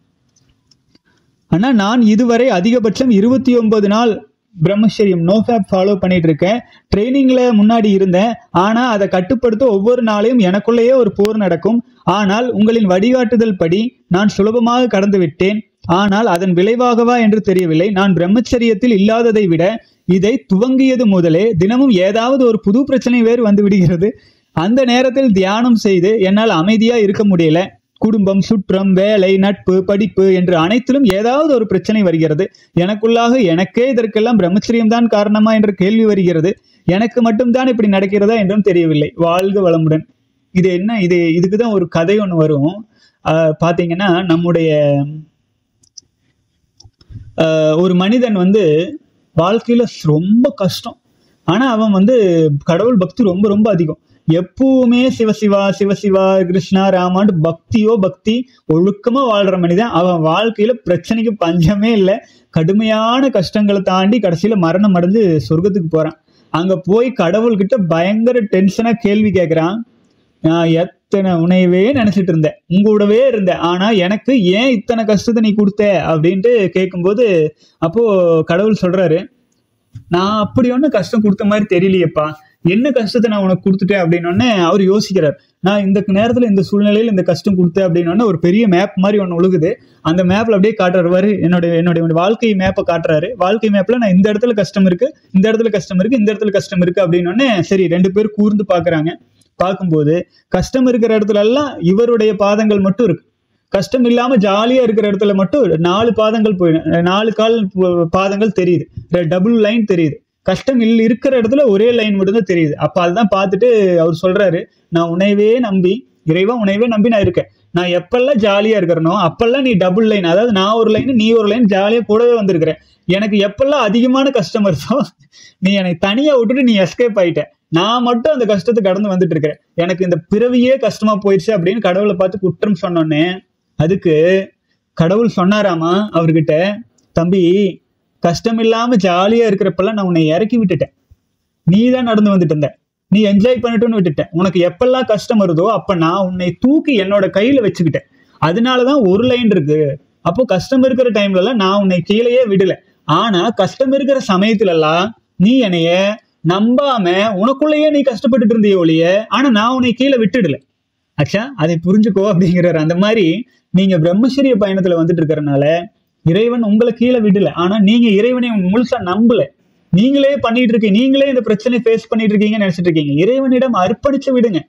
ஆனா நான் இதுவரை அதிகபட்சம் இருபத்தி ஒன்பது நாள் பிரம்மச்சரியம் நோ ஃபேப் ஃபாலோ பண்ணிட்டு இருக்கேன் ட்ரைனிங்ல முன்னாடி இருந்தேன் ஆனா அதை கட்டுப்படுத்த ஒவ்வொரு நாளையும் எனக்குள்ளேயே ஒரு போர் நடக்கும் ஆனால் உங்களின் வழிகாட்டுதல் படி நான் சுலபமாக கடந்து விட்டேன் ஆனால் அதன் விளைவாகவா என்று தெரியவில்லை நான் பிரம்மச்சரியத்தில் இல்லாததை விட இதை துவங்கியது முதலே தினமும் ஏதாவது ஒரு புது பிரச்சனை வேறு வந்து விடுகிறது அந்த நேரத்தில் தியானம் செய்து என்னால் அமைதியா இருக்க முடியல குடும்பம் சுற்றம் வேலை நட்பு படிப்பு என்று அனைத்திலும் ஏதாவது ஒரு பிரச்சனை வருகிறது எனக்குள்ளாக எனக்கே இதற்கெல்லாம் பிரம்மச்சரியம் தான் காரணமா என்ற கேள்வி வருகிறது எனக்கு மட்டும்தான் இப்படி நடக்கிறதா என்றும் தெரியவில்லை வாழ்க வளமுடன் இது என்ன இது இதுக்கு தான் ஒரு கதை ஒன்று வரும் ஆஹ் பாத்தீங்கன்னா நம்முடைய ஆஹ் ஒரு மனிதன் வந்து வாழ்க்கையில ரொம்ப கஷ்டம் ஆனா அவன் வந்து கடவுள் பக்தி ரொம்ப ரொம்ப அதிகம் எப்பவுமே சிவசிவா சிவசிவா கிருஷ்ணா ராமான் பக்தியோ பக்தி ஒழுக்கமா வாழ்ற மனிதன் அவன் வாழ்க்கையில பிரச்சனைக்கு பஞ்சமே இல்லை கடுமையான கஷ்டங்களை தாண்டி கடைசியில மரணம் அடைஞ்சு சொர்க்கத்துக்கு போறான் அங்க போய் கடவுள்கிட்ட பயங்கர டென்ஷனா கேள்வி கேட்கறான் நான் எத் இத்தனை உனையவே நினைச்சிட்டு இருந்தேன் உங்களோடவே இருந்தேன் ஆனா எனக்கு ஏன் இத்தனை கஷ்டத்தை நீ கொடுத்த அப்படின்ட்டு கேட்கும்போது அப்போ கடவுள் சொல்றாரு நான் அப்படி ஒன்றும் கஷ்டம் கொடுத்த மாதிரி தெரியலையேப்பா என்ன கஷ்டத்தை நான் உனக்கு கொடுத்துட்டேன் அப்படின்னோடனே அவர் யோசிக்கிறார் நான் இந்த நேரத்தில் இந்த சூழ்நிலையில் இந்த கஷ்டம் கொடுத்தேன் அப்படின்னோடனே ஒரு பெரிய மேப் மாதிரி ஒன்று ஒழுகுது அந்த மேப்ல அப்படியே காட்டுறாரு என்னுடைய என்னுடைய வாழ்க்கை மேப்பை காட்டுறாரு வாழ்க்கை மேப்ல நான் இந்த இடத்துல கஷ்டம் இருக்கு இந்த இடத்துல கஷ்டம் இருக்கு இந்த இடத்துல கஷ்டம் இருக்கு அப்படின்னோடனே சரி ரெண்டு பேரும் கூர்ந்து பார்க்கறாங்க பார்க்கும்போது கஷ்டம் இருக்கிற இடத்துல எல்லாம் இவருடைய பாதங்கள் மட்டும் இருக்கு கஷ்டம் இல்லாம ஜாலியா இருக்கிற இடத்துல மட்டும் நாலு பாதங்கள் போயிடும் நாலு கால் பு- பாதங்கள் தெரியுது டபுள் லைன் தெரியுது கஷ்டம் இல்ல இருக்கிற இடத்துல ஒரே லைன் மட்டும்தான் தெரியுது அப்ப அதுதான் பார்த்துட்டு அவர் சொல்றாரு நான் உன்னையவே நம்பி இறைவா உன்னையவே நம்பி நான் இருக்கேன் நான் எப்பெல்லாம் ஜாலியா இருக்கிறனோ அப்பெல்லாம் நீ டபுள் லைன் அதாவது நான் ஒரு லைன் நீ ஒரு லைன் ஜாலியா கூடவே வந்திருக்கிறேன் எனக்கு எப்பெல்லாம் அதிகமான கஷ்டம் வருதோ நீ எனக்கு தனியா விட்டுட்டு நீ எஸ்கேப் ஆயிட்ட நான் மட்டும் அந்த கஷ்டத்தை கடந்து வந்துட்டு இருக்கிறேன் எனக்கு இந்த பிறவியே கஷ்டமா போயிடுச்சு அப்படின்னு கடவுளை பார்த்து குற்றம் சொன்னோன்னே அதுக்கு கடவுள் சொன்னாராமா அவர்கிட்ட தம்பி கஷ்டம் இல்லாம ஜாலியா இருக்கிறப்பெல்லாம் நான் உன்னை இறக்கி விட்டுட்டேன் நீ தான் நடந்து வந்துட்டு இருந்த நீ என்ஜாய் பண்ணிட்டுன்னு விட்டுட்டேன் உனக்கு எப்பெல்லாம் கஷ்டம் வருதோ அப்ப நான் உன்னை தூக்கி என்னோட கையில வச்சுக்கிட்டேன் அதனாலதான் ஒரு லைன் இருக்கு அப்போ கஷ்டம் இருக்கிற டைம்ல எல்லாம் நான் உன்னை கீழேயே விடல ஆனா கஷ்டம் இருக்கிற சமயத்துல எல்லாம் நீ என்னைய நம்பாம உனக்குள்ளேயே நீ கஷ்டப்பட்டுட்டு இருந்திய ஒழிய ஆனா நான் உன்னை கீழே விட்டுடல அச்சா அதை புரிஞ்சுக்கோ அப்படிங்கிறாரு அந்த மாதிரி நீங்க பிரம்மச்சரிய பயணத்துல வந்துட்டு இருக்கறனால இறைவன் உங்களை கீழே விடல ஆனா நீங்க இறைவனை முழுசா நம்பல நீங்களே பண்ணிட்டு இருக்கீங்க நீங்களே இந்த பிரச்சனை ஃபேஸ் பண்ணிட்டு இருக்கீங்கன்னு நினைச்சிட்டு இருக்கீங்க இறைவனிடம் அர்ப்பணிச்சு விடுங்க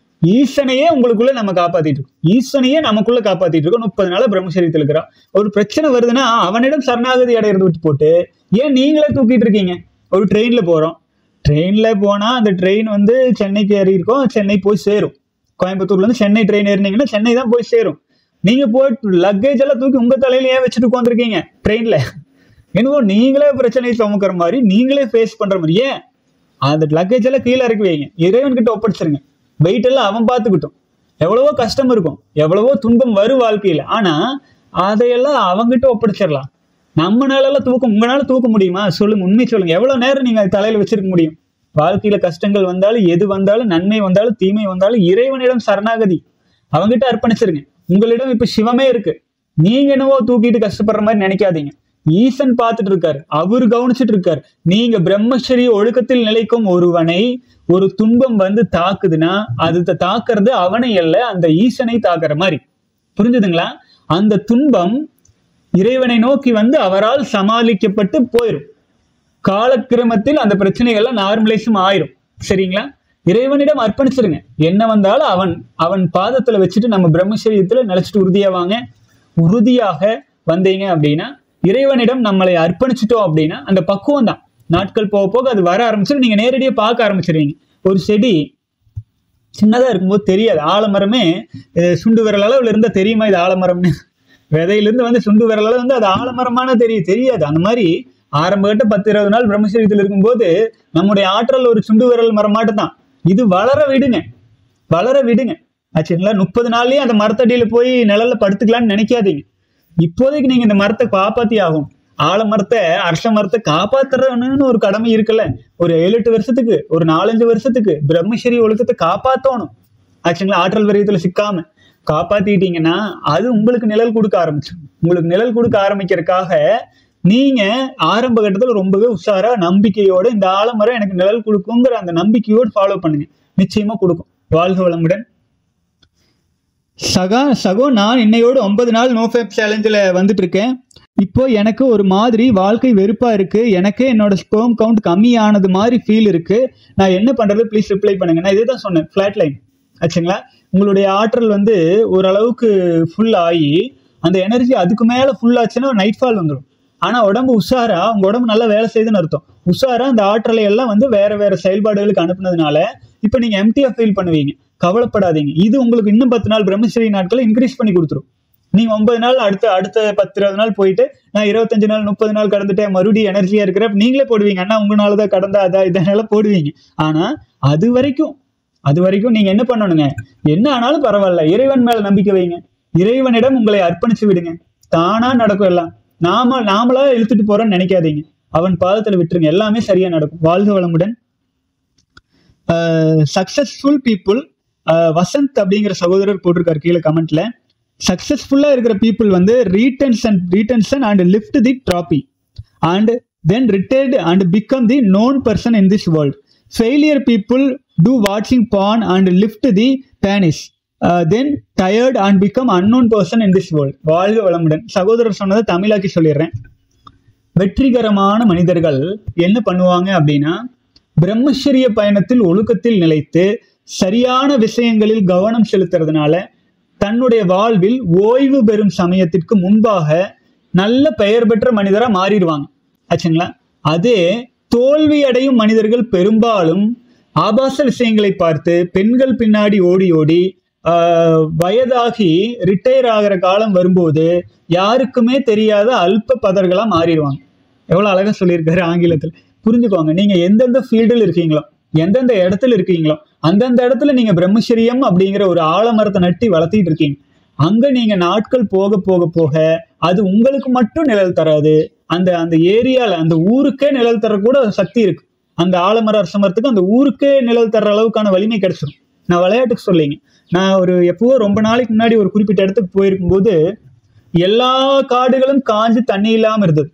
ஈசனையே உங்களுக்குள்ள நம்ம காப்பாத்திட்டு இருக்கோம் ஈசனையே நமக்குள்ள காப்பாத்திட்டு இருக்கோம் முப்பது நாளா பிரம்மச்சரியத்தில் இருக்கிறோம் ஒரு பிரச்சனை வருதுன்னா அவனிடம் சரணாகதி அடையிறது விட்டு போட்டு ஏன் நீங்களே தூக்கிட்டு இருக்கீங்க ஒரு ட்ரெயின்ல போறோம் ட்ரெயின்ல போனா அந்த ட்ரெயின் வந்து சென்னைக்கு ஏறி இருக்கோம் சென்னை போய் சேரும் கோயம்புத்தூர்ல இருந்து சென்னை ட்ரெயின் ஏறினீங்கன்னா சென்னை தான் போய் சேரும் நீங்க போய் லக்கேஜ் எல்லாம் தூக்கி உங்க தலையில ஏன் வச்சுட்டு உட்காந்துருக்கீங்க ட்ரெயின்ல என்னவோ நீங்களே பிரச்சனையை சுமக்கிற மாதிரி நீங்களே ஃபேஸ் பண்ற மாதிரி ஏன் அந்த லக்கேஜ் எல்லாம் கீழே இறக்கி வைங்க இறைவன் கிட்ட ஒப்படைச்சிருங்க வெயிட் எல்லாம் அவன் பார்த்துக்கிட்டும் எவ்வளவோ கஷ்டம் இருக்கும் எவ்வளவோ துன்பம் வரும் வாழ்க்கையில ஆனா அதையெல்லாம் அவங்கிட்ட ஒப்படைச்சிடலாம் நம்மனால எல்லாம் தூக்க உங்களால தூக்க முடியுமா சொல்லுங்க உண்மை சொல்லுங்க எவ்வளவு நேரம் நீங்க அது தலையில வச்சிருக்க முடியும் வாழ்க்கையில கஷ்டங்கள் வந்தாலும் எது வந்தாலும் நன்மை வந்தாலும் தீமை வந்தாலும் இறைவனிடம் சரணாகதி அவங்கிட்ட அர்ப்பணிச்சிருங்க உங்களிடம் இப்ப சிவமே இருக்கு நீங்க என்னவோ தூக்கிட்டு கஷ்டப்படுற மாதிரி நினைக்காதீங்க ஈசன் பார்த்துட்டு இருக்காரு அவரு கவனிச்சிட்டு இருக்காரு நீங்க பிரம்மச்சரிய ஒழுக்கத்தில் நிலைக்கும் ஒருவனை ஒரு துன்பம் வந்து தாக்குதுன்னா அது த- தாக்குறது அவனை அல்ல அந்த ஈசனை தாக்குற மாதிரி புரிஞ்சுதுங்களா அந்த துன்பம் இறைவனை நோக்கி வந்து அவரால் சமாளிக்கப்பட்டு போயிடும் காலக்கிரமத்தில் அந்த பிரச்சனைகள்லாம் நார்மலைஸும் ஆயிரும் சரிங்களா இறைவனிடம் அர்ப்பணிச்சிருங்க என்ன வந்தாலும் அவன் அவன் பாதத்துல வச்சுட்டு நம்ம பிரம்மச்சரியத்துல நிலைச்சிட்டு உறுதியாவாங்க உறுதியாக வந்தீங்க அப்படின்னா இறைவனிடம் நம்மளை அர்ப்பணிச்சிட்டோம் அப்படின்னா அந்த பக்குவம் தான் நாட்கள் போக போக அது வர ஆரம்பிச்சிடும் நீங்க நேரடியா பார்க்க ஆரம்பிச்சிருவீங்க ஒரு செடி சின்னதா இருக்கும்போது தெரியாது ஆலமரமே அஹ், சுண்டு விரல் அளவுல இருந்தா தெரியுமா இது ஆலமரம்னு விதையிலிருந்து வந்து சுண்டு விரல் அளவு வந்து அது ஆலமரமான தெரியும் தெரியாது அந்த மாதிரி ஆரம்ப கட்ட பத்து இருபது நாள் பிரம்மச்சரியத்தில் இருக்கும்போது நம்முடைய ஆற்றல் ஒரு சுண்டு விரல் மரம் மட்டும் தான் இது வளர விடுங்க வளர விடுங்க ஆச்சுங்களா முப்பது நாள்லயே அந்த மரத்தடியில போய் நிழல்ல படுத்துக்கலாம்னு நினைக்காதீங்க இப்போதைக்கு நீங்க இந்த மரத்தை காப்பாத்தி ஆகும் ஆலமரத்தை அரச மரத்தை காப்பாத்துறன்னு ஒரு கடமை இருக்குல்ல ஒரு ஏழு எட்டு வருஷத்துக்கு ஒரு நாலஞ்சு வருஷத்துக்கு பிரம்மச்சரிய ஒழுக்கத்தை காப்பாத்தணும் ஆச்சுங்களா ஆற்றல் விரயத்துல சிக்காம காப்பாத்திட்டீங்கன்னா அது உங்களுக்கு நிழல் கொடுக்க ஆரம்பிச்சிடும் உங்களுக்கு நிழல் கொடுக்க ஆரம்பிக்கிறதுக்காக நீங்க ஆரம்ப கட்டத்துல ரொம்பவே உஷாரா நம்பிக்கையோட இந்த ஆலமரம் எனக்கு நிழல் கொடுக்குங்கிற அந்த நம்பிக்கையோடு ஃபாலோ பண்ணுங்க நிச்சயமா கொடுக்கும் வாழ்க வளமுடன் சகா சகோ நான் இன்னையோடு ஒன்பது நாள் நோ ஃபேப் சேலஞ்சில் வந்துட்டு இருக்கேன் இப்போ எனக்கு ஒரு மாதிரி வாழ்க்கை வெறுப்பா இருக்கு எனக்கே என்னோட ஸ்போம் கவுண்ட் கம்மியானது மாதிரி ஃபீல் இருக்கு நான் என்ன பண்றது ப்ளீஸ் ரிப்ளை பண்ணுங்க நான் இதுதான் சொன்னேன் ஃபிளாட் லைன் ஆச்சுங்களா உங்களுடைய ஆற்றல் வந்து ஓரளவுக்கு ஃபுல் ஆகி அந்த எனர்ஜி அதுக்கு மேல ஃபுல் ஆச்சுன்னா நைட் ஃபால் வந்துடும் ஆனா உடம்பு உஷாரா உங்க உடம்பு நல்லா வேலை செய்யுதுன்னு அர்த்தம் உஷாரா அந்த ஆற்றலை எல்லாம் வந்து வேற வேற செயல்பாடுகளுக்கு அனுப்புனதுனால இப்போ நீங்க எம்டிஆ ஃபீல் பண்ணுவீங்க கவலைப்படாதீங்க இது உங்களுக்கு இன்னும் பத்து நாள் பிரம்மச்சரி நாட்களை இன்க்ரீஸ் பண்ணி கொடுத்துரும் நீங்க ஒன்பது நாள் அடுத்த அடுத்த பத்து இருபது நாள் போயிட்டு நான் இருபத்தஞ்சு நாள் முப்பது நாள் கடந்துட்டேன் மறுபடியும் எனர்ஜியா இருக்கிறப்ப நீங்களே போடுவீங்க அண்ணா உங்களால தான் கடந்தா அதா இதனால போடுவீங்க ஆனா அது வரைக்கும் அது வரைக்கும் நீங்க என்ன பண்ணணுங்க என்ன ஆனாலும் பரவாயில்ல இறைவன் மேல நம்பிக்கை வைங்க இறைவனிடம் உங்களை அர்ப்பணிச்சு விடுங்க தானா நடக்கும் எல்லாம் நாம நாமளா இழுத்துட்டு போறோம்னு நினைக்காதீங்க அவன் பாதத்துல விட்டுருங்க எல்லாமே சரியா நடக்கும் வாழ்க வளமுடன் சக்சஸ்ஃபுல் பீப்புள் அஹ், வசந்த் அப்படிங்கிற சகோதரர் போட்டிருக்காரு கீழே கமெண்ட்ல சக்சஸ்ஃபுல்லா இருக்கிற பீப்புள் வந்து retention retention and lift the trophy and then retired and become the known person in this world failure people do வாட்சிங் பான் அண்ட் லிஃப்ட் தி பேனிஸ் then tired and become unknown person in this world வாழ்க வளமுடன் சகோதரர் சொன்னதை தமிழாக்கி சொல்லிடுறேன் வெற்றிகரமான மனிதர்கள் என்ன பண்ணுவாங்க அப்படின்னா பிரம்மச்சரிய பயணத்தில் ஒழுக்கத்தில் நிலைத்து சரியான விஷயங்களில் கவனம் செலுத்துறதுனால தன்னுடைய வாழ்வில் ஓய்வு பெறும் சமயத்திற்கு முன்பாக நல்ல பெயர் பெற்ற மனிதரா மாறிடுவாங்க ஆச்சுங்களா அதே தோல்வி அடையும் மனிதர்கள் பெரும்பாலும் ஆபாச விஷயங்களை பார்த்து பெண்கள் பின்னாடி ஓடி ஓடி ஆஹ், வயதாகி ரிட்டையர் ஆகிற காலம் வரும்போது யாருக்குமே தெரியாத அல்ப பதர்களா மாறிடுவாங்க எவ்வளவு அழகா சொல்லியிருக்காரு ஆங்கிலத்தில் புரிஞ்சுக்கோங்க நீங்க எந்தெந்த ஃபீல்டில் இருக்கீங்களோ எந்தெந்த இடத்துல இருக்கீங்களோ அந்தந்த இடத்துல நீங்க பிரம்மச்சரியம் அப்படிங்கிற ஒரு ஆலமரத்தை நட்டி வளர்த்திட்டு இருக்கீங்க அங்க நீங்க நாட்கள் போக போக போக அது உங்களுக்கு மட்டும் நிழல் தராது அந்த அந்த ஏரியால அந்த ஊருக்கே நிழல் தர கூட சக்தி இருக்கு அந்த ஆலமர அரசமரத்துக்கு அந்த ஊருக்கே நிழல் தர்ற அளவுக்கான வலிமை கிடைச்சிடும் நான் விளையாட்டுக்கு சொல்லிங்க நான் ஒரு எப்பவோ ரொம்ப நாளைக்கு முன்னாடி ஒரு குறிப்பிட்ட இடத்துக்கு போயிருக்கும்போது எல்லா காடுகளும் காஞ்சு தண்ணி இல்லாம இருந்தது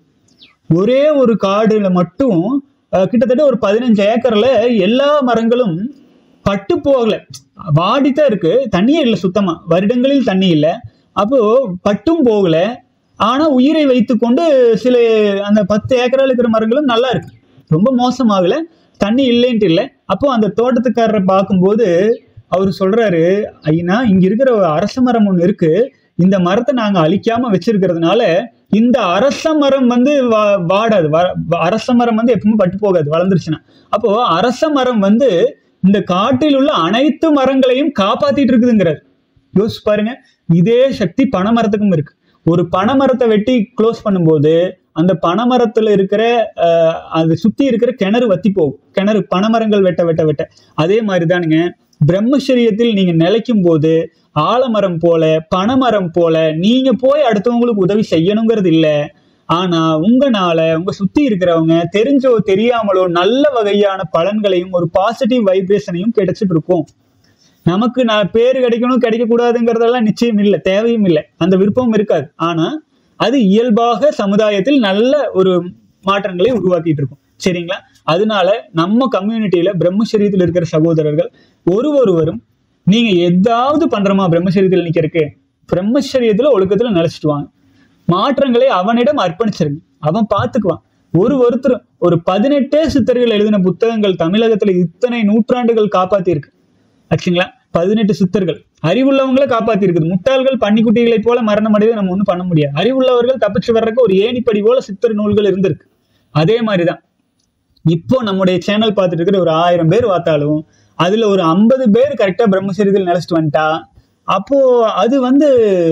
ஒரே ஒரு காடுல மட்டும் அஹ், கிட்டத்தட்ட ஒரு பதினஞ்சு ஏக்கர்ல எல்லா மரங்களும் பட்டு போகல வாடித்தான் இருக்கு தண்ணியே இல்லை சுத்தமா வருடங்களில் தண்ணி இல்லை அப்போ பட்டும் போகல ஆனா உயிரை வைத்துக்கொண்டு சில அந்த பத்து ஏக்கரால இருக்கிற மரங்களும் நல்லா இருக்கு ரொம்ப மோசமாகல தண்ணி இல்லைன்ட்டு இல்லை அப்போ அந்த தோட்டத்துக்காரரை பார்க்கும்போது அவர் சொல்றாரு ஐயா இங்க இருக்கிற ஒரு அரச மரம் ஒன்று இருக்கு இந்த மரத்தை நாங்க அழிக்காம வச்சிருக்கிறதுனால இந்த அரச மரம் வந்து வா- வாடாது வ- வ- அரச மரம் வந்து எப்பவுமே பட்டு போகாது வளர்ந்துருச்சுன்னா அப்போ அரச மரம் வந்து இந்த காட்டில் உள்ள அனைத்து மரங்களையும் காப்பாத்திட்டு இருக்குதுங்கிறார் யோசிச்சு பாருங்க இதே சக்தி பனைமரத்துக்கும் இருக்கு ஒரு பனைமரத்தை வெட்டி க்ளோஸ் பண்ணும்போது அந்த பனைமரத்துல இருக்கிற அஹ், அது சுத்தி இருக்கிற கிணறு வத்தி போகும் கிணறு பனைமரங்கள் வெட்ட வெட்ட வெட்ட அதே மாதிரி தானுங்க பிரம்மச்சரியத்தில் நீங்க நிலைக்கும் போது ஆலமரம் போல பனைமரம் போல நீங்க போய் அடுத்தவங்களுக்கு உதவி செய்யணுங்கிறது இல்ல ஆனா உங்கனால உங்க சுத்தி இருக்கிறவங்க தெரிஞ்சோ தெரியாமலோ நல்ல வகையான பலன்களையும் ஒரு பாசிட்டிவ் வைப்ரேஷனையும் கிடைச்சிட்டு இருக்கும் நமக்கு நான் பேர் கிடைக்கணும் கிடைக்க கூடாதுங்கிறதெல்லாம் நிச்சயம் இல்லை தேவையும் இல்லை அந்த விருப்பமும் இருக்காது ஆனா அது இயல்பாக சமுதாயத்தில் நல்ல ஒரு மாற்றங்களை உருவாக்கிட்டு இருக்கும் சரிங்களா அதனால நம்ம கம்யூனிட்டியில பிரம்மச்சரியத்தில் இருக்கிற சகோதரர்கள் ஒரு ஒருவரும் நீங்க எதாவது பண்றோமா பிரம்மச்சரியத்தில் நிக்கிறதுக்கு பிரம்மச்சரியத்துல ஒழுக்கத்துல நிலைச்சிட்டு வாங்க மாற்றங்களை அவனிடம் அர்ப்பணிச்சிருங்க அவன் பார்த்துக்குவான் ஒரு ஒருத்தர் ஒரு பதினெட்டே சித்தர்கள் எழுதின புத்தகங்கள் தமிழகத்துல இத்தனை நூற்றாண்டுகள் காப்பாத்தி இருக்கு ஆச்சுங்களா பதினெட்டு சித்தர்கள் அறிவுள்ளவங்களை காப்பாத்தி இருக்குது முட்டாள்கள் பன்னிக்குட்டிகளைப் போல மரணம் அடைவது நம்ம ஒண்ணும் பண்ண முடியாது அறிவுள்ளவர்கள் தப்பிச்சு வர்றதுக்கு ஒரு ஏணிப்படி போல சித்தர் நூல்கள் இருந்திருக்கு அதே மாதிரிதான் இப்போ நம்முடைய சேனல் பார்த்துட்டு இருக்கிற ஒரு ஆயிரம் பேர் பார்த்தாலும் அதுல ஒரு ஐம்பது பேர் கரெக்டா பிரம்மச்சரியத்தில் நிலைச்சிட்டு வந்துட்டா அப்போ அது வந்து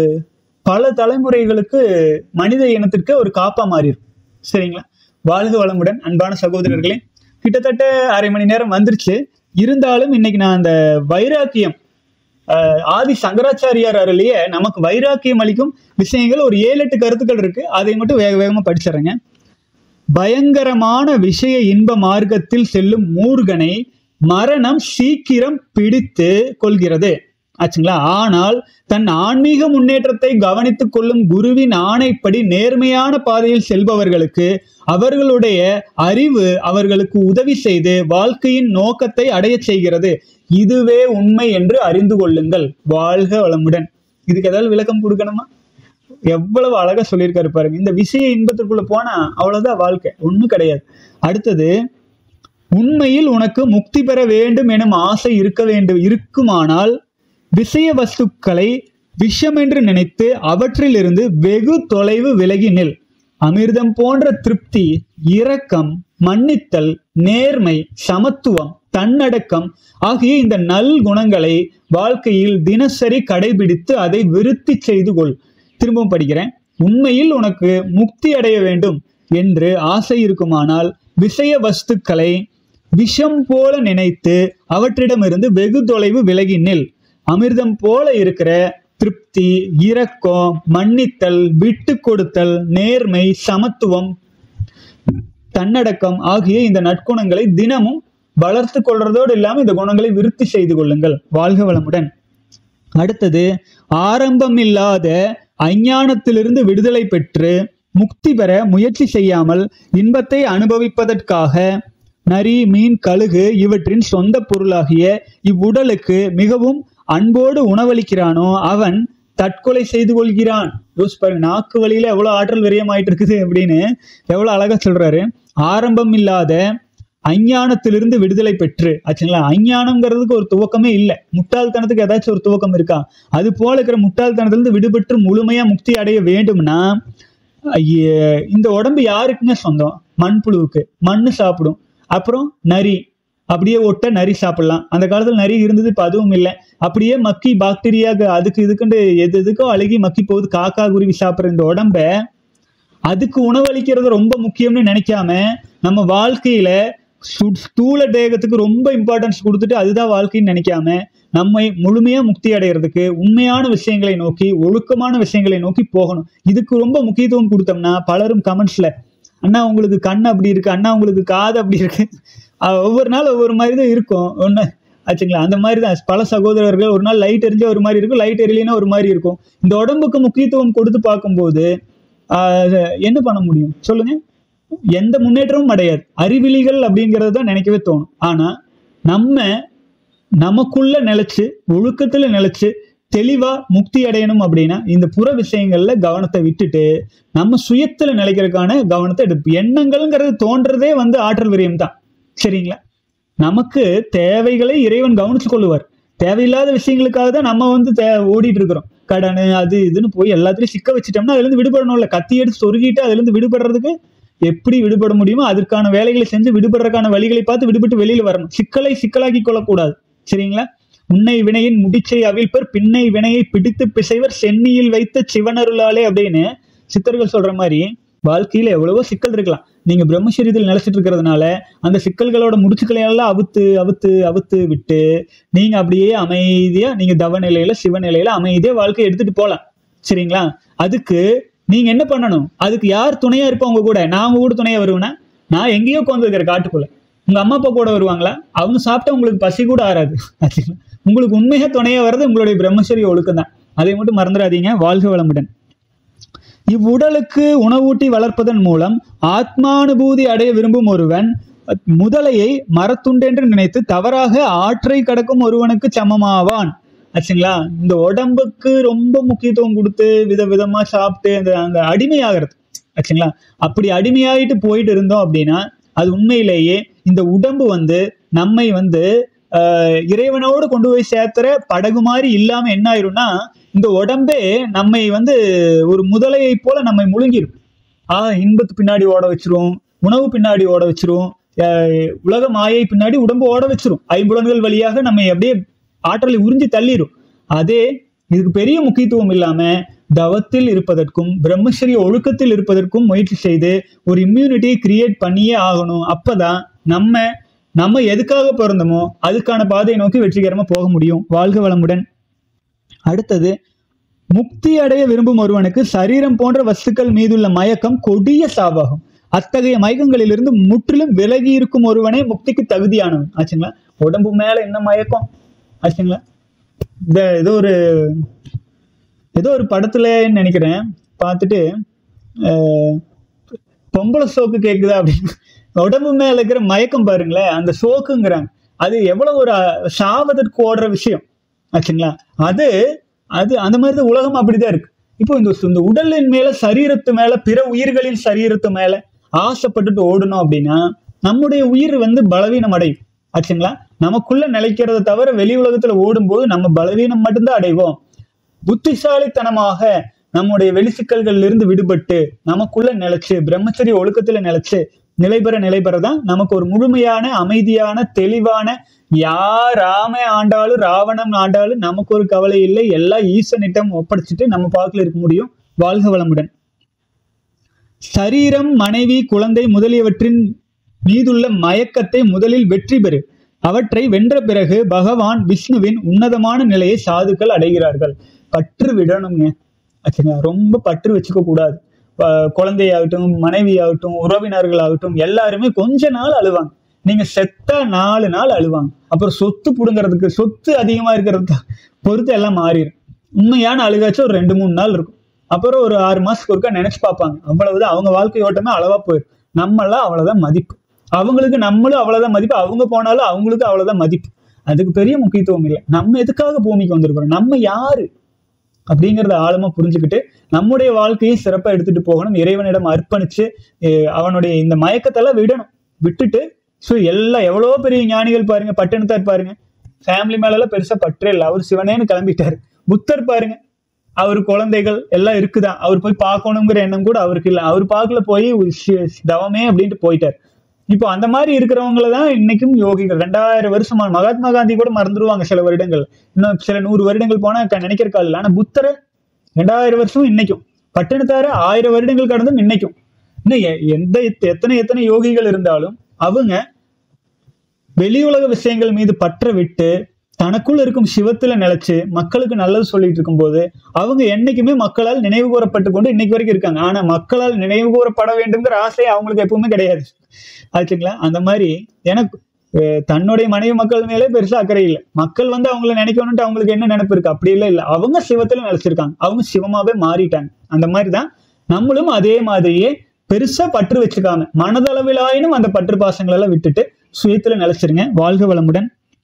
பல தலைமுறைகளுக்கு மனித இனத்திற்கு ஒரு காப்பா மாறிடும் சரிங்களா வாழ்க வளமுடன் அன்பான சகோதரர்களே கிட்டத்தட்ட அரை மணி நேரம் வந்துருச்சு இருந்தாலும் இன்னைக்கு நான் அந்த வைராக்கியம் ஆஹ், ஆதி சங்கராச்சாரியார் அருளிய நமக்கு வைராக்கியம் அளிக்கும் விஷயங்கள் ஒரு ஏழு எட்டு கருத்துக்கள் இருக்கு அதை மட்டும் வேக வேகமா படிச்சிடுறேங்க பயங்கரமான விஷய இன்ப மார்க்கத்தில் செல்லும் மூர்கனை மரணம் சீக்கிரம் பிடித்து கொள்கிறது ஆச்சுங்களா ஆனால் தன் ஆன்மீக முன்னேற்றத்தை கவனித்துக் கொள்ளும் குருவின் ஆணைப்படி நேர்மையான பாதையில் செல்பவர்களுக்கு அவர்களுடைய அறிவு அவர்களுக்கு உதவி செய்து வாழ்க்கையின் நோக்கத்தை அடையச் செய்கிறது இதுவே உண்மை என்று அறிந்து கொள்ளுங்கள் வாழ்க வளமுடன் இதுக்கு ஏதாவது விளக்கம் கொடுக்கணுமா எவ்வளவு அழகா சொல்லியிருக்காரு பாருங்க இந்த விஷய இன்பத்திற்குள்ள போனா அவ்வளவுதான் வாழ்க்கை ஒண்ணும் கிடையாது அடுத்தது உண்மையில் உனக்கு முக்தி பெற வேண்டும் எனும் ஆசை இருக்க வேண்டும் இருக்குமானால் விஷய வஸ்துக்களை விஷம் என்று நினைத்து அவற்றிலிருந்து வெகு தொலைவு விலகி நில் அமிர்தம் போன்ற திருப்தி இரக்கம் மன்னித்தல் நேர்மை சமத்துவம் தன்னடக்கம் ஆகிய இந்த நல் குணங்களை வாழ்க்கையில் தினசரி கடைபிடித்து அதை விருத்தி செய்து கொள் திரும்பவும் படிக்கிறேன் உண்மையில் உனக்கு முக்தி அடைய வேண்டும் என்று ஆசை இருக்குமானால் விஷய வஸ்துக்களை விஷம் போல நினைத்து அவற்றிடமிருந்து வெகு தொலைவு விலகி நில் அமிர்தம் போல இருக்கிற திருப்தி இரக்கம் மன்னித்தல் விட்டு கொடுத்தல் நேர்மை சமத்துவம் தன்னடக்கம் ஆகிய இந்த நற்குணங்களை தினமும் வளர்த்து கொள்றதோடு இல்லாம இந்த குணங்களை விருத்தி செய்து கொள்ளுங்கள் வாழ்க வளமுடன் அடுத்தது ஆரம்பம் இல்லாத அஞ்ஞானத்திலிருந்து விடுதலை பெற்று முக்தி பெற முயற்சி செய்யாமல் இன்பத்தை அனுபவிப்பதற்காக நரி மீன் கழுகு இவற்றின் சொந்த பொருளாகிய இவ்வுடலுக்கு மிகவும் அன்போடு உணவளிக்கிறானோ அவன் தற்கொலை செய்து கொள்கிறான் யோசி பாருங்க நாக்கு வழியில எவ்வளவு ஆற்றல் விரயமாயிட்டு இருக்குது அப்படின்னு எவ்வளவு அழகா சொல்றாரு ஆரம்பம் இல்லாத அஞ்ஞானத்திலிருந்து விடுதலை பெற்று ஆச்சுங்களா அஞ்ஞானம்ங்கிறதுக்கு ஒரு துவக்கமே இல்லை முட்டாள்தனத்துக்கு ஏதாச்சும் ஒரு துவக்கம் இருக்கா அது போல இருக்கிற முட்டாள்தனத்திலிருந்து விடுபட்டு முழுமையா முக்தி அடைய வேண்டும்னா ஐய, இந்த உடம்பு யாருக்குங்க சொந்தம் மண்புழுவுக்கு மண்ணு சாப்பிடும் அப்புறம் நரி அப்படியே ஒட்ட நரி சாப்பிடலாம் அந்த காலத்துல நரி இருந்தது இப்ப அதுவும் இல்லை அப்படியே மக்கி பாக்டீரியா அதுக்கு இதுக்குண்டு எது எதுக்கோ அழுகி மக்கி போகுது காக்கா குருவி சாப்பிட்ற இந்த உடம்ப அதுக்கு உணவளிக்கிறது ரொம்ப முக்கியம்னு நினைக்காம நம்ம வாழ்க்கையில சு- ஸ்தூல தேகத்துக்கு ரொம்ப இம்பார்ட்டன்ஸ் கொடுத்துட்டு அதுதான் வாழ்க்கைன்னு நினைக்காம நம்மை முழுமையா முக்தி அடைகிறதுக்கு உண்மையான விஷயங்களை நோக்கி ஒழுக்கமான விஷயங்களை நோக்கி போகணும் இதுக்கு ரொம்ப முக்கியத்துவம் கொடுத்தோம்னா பலரும் கமெண்ட்ஸ்ல அண்ணா உங்களுக்கு கண் அப்படி இருக்கு அண்ணா உங்களுக்கு காது அப்படி இருக்கு அஹ் ஒவ்வொரு நாள் ஒவ்வொரு மாதிரி தான் இருக்கும் ஒன்று ஆச்சுங்களா அந்த மாதிரி தான் பல சகோதரர்கள் ஒரு நாள் லைட் எரிஞ்சா ஒரு மாதிரி இருக்கும் லைட் எரியலைன்னா ஒரு மாதிரி இருக்கும் இந்த உடம்புக்கு முக்கியத்துவம் கொடுத்து பார்க்கும்போது ஆஹ் என்ன பண்ண முடியும் சொல்லுங்க எந்த முன்னேற்றமும் அடையாது அறிவிலிகள் அப்படிங்கிறது தான் நினைக்கவே தோணும் ஆனா நம்ம நமக்குள்ள நிலைச்சு ஒழுக்கத்துல நிலைச்சு தெளிவா முக்தி அடையணும் அப்படின்னா இந்த புற விஷயங்கள்ல கவனத்தை விட்டுட்டு நம்ம சுயத்துல நிலைக்கிறதுக்கான கவனத்தை எடுப்பு எண்ணங்கள்ங்கிறது தோன்றதே வந்து ஆற்றல் விரயம் தான் சரிங்களா நமக்கு தேவைகளை இறைவன் கவனிச்சு கொள்ளுவார் தேவையில்லாத விஷயங்களுக்காக தான் நம்ம வந்து தே ஓடிட்டு இருக்கிறோம் கடன் அது இதுன்னு போய் எல்லாத்துலயும் சிக்க வச்சுட்டோம்னா அதுல இருந்து விடுபடணும்ல கத்தி எடுத்து சொருகிட்டு அதுல இருந்து விடுபடுறதுக்கு எப்படி விடுபட முடியுமோ அதற்கான வேலைகளை செஞ்சு விடுபடுறதுக்கான வழிகளை பார்த்து விடுபட்டு வெளியில வரணும் சிக்கலை சிக்கலாக்கி கொள்ளக்கூடாது சரிங்களா முன்னை வினையின் முடிச்சை அவிழ்ப்பர் பின்னை வினையை பிடித்து பிசைவர் சென்னியில் வைத்த சிவனருளாலே அப்படின்னு சித்தர்கள் சொல்ற மாதிரி வாழ்க்கையில எவ்வளவோ சிக்கல் இருக்கலாம் நீங்க பிரம்மச்சரியத்தில் நிலைச்சிட்டு இருக்கிறதுனால அந்த சிக்கல்களோட முடிச்சுக்களை எல்லாம் அவுத்து அவுத்து அவுத்து விட்டு நீங்க அப்படியே அமைதியா நீங்க தவ நிலையில சிவ நிலையில அமைதியா வாழ்க்கையை எடுத்துட்டு போலாம் சரிங்களா அதுக்கு நீங்க என்ன பண்ணணும் அதுக்கு யார் துணையா இருப்பா உங்க கூட நான் உங்க கூட துணையா வருவேன்னா நான் எங்கேயோ உட்காந்துருக்கிற காட்டுக்குள்ள உங்க அம்மா அப்பா கூட வருவாங்களா அவங்க சாப்பிட்டா உங்களுக்கு பசி கூட ஆறாது ஆச்சுங்களா? உங்களுக்கு உண்மையா துணையா வர்றது உங்களுடைய பிரம்மச்சரிய ஒழுக்கம் தான் அதை மட்டும் மறந்துடாதீங்க வாழ்க வளமுடன் இவ்வுடலுக்கு உணவூட்டி வளர்ப்பதன் மூலம் ஆத்மானுபூதி அடைய விரும்பும் ஒருவன் முதலையை மரத்துண்டென்று நினைத்து தவறாக ஆற்றை கடக்கும் ஒருவனுக்கு சமமாவான் ஆச்சுங்களா இந்த உடம்புக்கு ரொம்ப முக்கியத்துவம் கொடுத்து விதவிதமா சாப்பிட்டு அந்த அந்த அடிமையாகிறது ஆச்சுங்களா அப்படி அடிமையாயிட்டு போயிட்டு இருந்தோம் அப்படின்னா அது உண்மையிலேயே இந்த உடம்பு வந்து நம்மை வந்து ஆஹ், இறைவனோடு கொண்டு போய் சேர்த்துற படகு மாதிரி இல்லாம என்ன ஆயிரும்னா இந்த உடம்பே நம்மை வந்து ஒரு முதலையை போல நம்மை முழுங்கிடும் ஆஹ் இன்பத்து பின்னாடி ஓட வச்சிரும் உணவு பின்னாடி ஓட வச்சிரும் ஆஹ் உலக மாயை பின்னாடி உடம்பு ஓட வச்சிரும் ஐம்புலன்கள் வழியாக நம்மை அப்படியே ஆற்றலை உறிஞ்சி தள்ளிரும் அதே இதுக்கு பெரிய முக்கியத்துவம் இல்லாம தவத்தில் இருப்பதற்கும் பிரம்மச்சரிய ஒழுக்கத்தில் இருப்பதற்கும் முயற்சி செய்து ஒரு இம்யூனிட்டியை கிரியேட் பண்ணியே ஆகணும் அப்பதான் நம்ம நம்ம எதுக்காக பிறந்தோமோ அதுக்கான பாதையை நோக்கி வெற்றிகரமா போக முடியும் வாழ்க வளமுடன் அடுத்தது முக்தி அடைய விரும்பும் ஒருவனுக்கு சரீரம் போன்ற வஸ்துக்கள் மீதுள்ள மயக்கம் கொடிய சாவாகும் அத்தகைய மயக்கங்களிலிருந்து முற்றிலும் விலகி இருக்கும் ஒருவனே முக்திக்கு தகுதியானவன் ஆச்சுங்களா உடம்பு மேல என்ன மயக்கம் ஆச்சுங்களா இந்த ஏதோ ஒரு ஏதோ ஒரு படத்துலன்னு நினைக்கிறேன் பார்த்துட்டு அஹ், பொம்பளை சோக்கு கேக்குதா அப்படின்னு உடம்பு மேல இருக்கிற மயக்கம் பாருங்களேன் அந்த சோக்குங்கிறாங்க அது எவ்வளவு ஒரு அஹ், சாவதற்கு ஓடுற விஷயம் ஆச்சுங்களா அது அது அந்த மாதிரி தான் உலகம் அப்படிதான் இருக்கு இப்போ இந்த இந்த உடலின் மேல சரீரத்து மேல பிற உயிர்களின் சரீரத்து மேல ஆசைப்பட்டுட்டு ஓடணும் அப்படின்னா நம்முடைய உயிர் வந்து பலவீனம் அடையும் ஆச்சுங்களா நமக்குள்ள நிலைக்கிறத தவிர வெளி உலகத்துல ஓடும்போது நம்ம பலவீனம் மட்டும்தான் அடைவோம் புத்திசாலித்தனமாக நம்முடைய வெளிச்சிக்கல்கள்ல இருந்து விடுபட்டு நமக்குள்ள நிலைச்சு பிரம்மச்சரிய ஒழுக்கத்துல நிலைச்சு நிலைபெற நிலைபெற தான் நமக்கு ஒரு முழுமையான அமைதியான தெளிவான யார் ராம ஆண்டாலும் ராவணன் ஆண்டாலும் நமக்கு ஒரு கவலை இல்லை எல்லாம் ஈசனிடம் ஒப்படைச்சிட்டு நம்ம பாக்கில் இருக்க முடியும் வாழ்க வளமுடன் சரீரம் மனைவி குழந்தை முதலியவற்றின் மீதுள்ள மயக்கத்தை முதலில் வெற்றி பெறு அவற்றை வென்ற பிறகு பகவான் விஷ்ணுவின் உன்னதமான நிலையை சாதுக்கள் அடைகிறார்கள் பற்று விடணுங்க ஆச்சுங்களா ரொம்ப பற்று வச்சுக்க கூடாது ப- குழந்தையாகட்டும் மனைவியாகட்டும் உறவினர்களாகட்டும் எல்லாருமே கொஞ்ச நாள் அழுவாங்க நீங்க செத்த நாலு நாள் அழுவாங்க அப்புறம் சொத்து புடுங்கிறதுக்கு சொத்து அதிகமா இருக்கிறது பொறுத்து எல்லாம் மாறிடும் உண்மையான அழுகாச்சும் ஒரு ரெண்டு மூணு நாள் இருக்கும் அப்புறம் ஒரு ஆறு மாசத்துக்கு ஒருக்கா நினைச்சு பார்ப்பாங்க அவ்வளவுதான் அவங்க வாழ்க்கை ஓட்டமே அளவா போயிடும் நம்மளாம் அவ்வளவுதான் மதிப்பு அவங்களுக்கு நம்மளும் அவ்வளவுதான் மதிப்பு அவங்க போனாலும் அவங்களுக்கு அவ்வளவுதான் மதிப்பு அதுக்கு பெரிய முக்கியத்துவம் இல்லை நம்ம எதுக்காக பூமிக்கு வந்திருக்கிறோம் நம்ம யாரு அப்படிங்கிறத ஆழமா புரிஞ்சுக்கிட்டு நம்முடைய வாழ்க்கையை சிறப்பா எடுத்துட்டு போகணும் இறைவனிடம் அர்ப்பணிச்சு அஹ் அவனுடைய இந்த மயக்கத்தெல்லாம் விடணும் விட்டுட்டு ஸோ எல்லாம் எவ்வளோ பெரிய ஞானிகள் பாருங்க பட்டினத்தார் பாருங்க ஃபேமிலி மேலெல்லாம் பெருசா பற்றே இல்லை அவர் சிவனேன்னு கிளம்பிட்டாரு புத்தர் பாருங்க அவர் குழந்தைகள் எல்லாம் இருக்குதான் அவர் போய் பார்க்கணுங்கிற எண்ணம் கூட அவருக்கு இல்லை அவர் பார்க்கல போய் ஒரு சி- தவமே அப்படின்ட்டு போயிட்டார் இப்போ அந்த மாதிரி இருக்கிறவங்கள தான் இன்னைக்கும் யோகிகள் ரெண்டாயிரம் வருஷமா மகாத்மா காந்தி கூட மறந்துடுவாங்க சில வருடங்கள் இன்னும் சில நூறு வருடங்கள் போனா க- நினைக்கிற கால ஆனா புத்தரை ரெண்டாயிரம் வருஷம் இன்னைக்கும் பட்டினத்தார ஆயிரம் வருடங்கள் கடந்தும் இன்னைக்கும் இன்னும் எ- எந்த எத்த- எத்தனை எத்தனை யோகிகள் இருந்தாலும் அவங்க வெளியுலக விஷயங்கள் மீது பற்ற விட்டு தனக்குள்ள இருக்கும் சிவத்துல நிலைச்சு மக்களுக்கு நல்லது சொல்லிட்டு இருக்கும்போது அவங்க என்னைக்குமே மக்களால் நினைவு கூறப்பட்டு கொண்டு இன்னைக்கு வரைக்கும் இருக்காங்க ஆனா மக்களால் நினைவு கூறப்பட வேண்டும்ங்கிற ஆசை அவங்களுக்கு எப்பவுமே கிடையாது ஆச்சுங்களா அந்த மாதிரி எனக்கு அஹ், தன்னுடைய மனைவி மக்கள் மேலே பெருசா அக்கறை இல்லை மக்கள் வந்து அவங்கள நினைக்கணும்ட்டு அவங்களுக்கு என்ன நினைப்பு இருக்கு அப்படி இல்லை இல்லை அவங்க சிவத்துல நிலைச்சிருக்காங்க அவங்க சிவமாவே மாறிட்டாங்க அந்த மாதிரி தான் நம்மளும் அதே மாதிரியே பெருசா பற்று வச்சுக்காம மனதளவிலாயினும் அந்த பற்று பாசங்கள் எல்லாம் விட்டுட்டு சுயத்துல நிலைச்சிருங்க வாழ்க வளமுடன்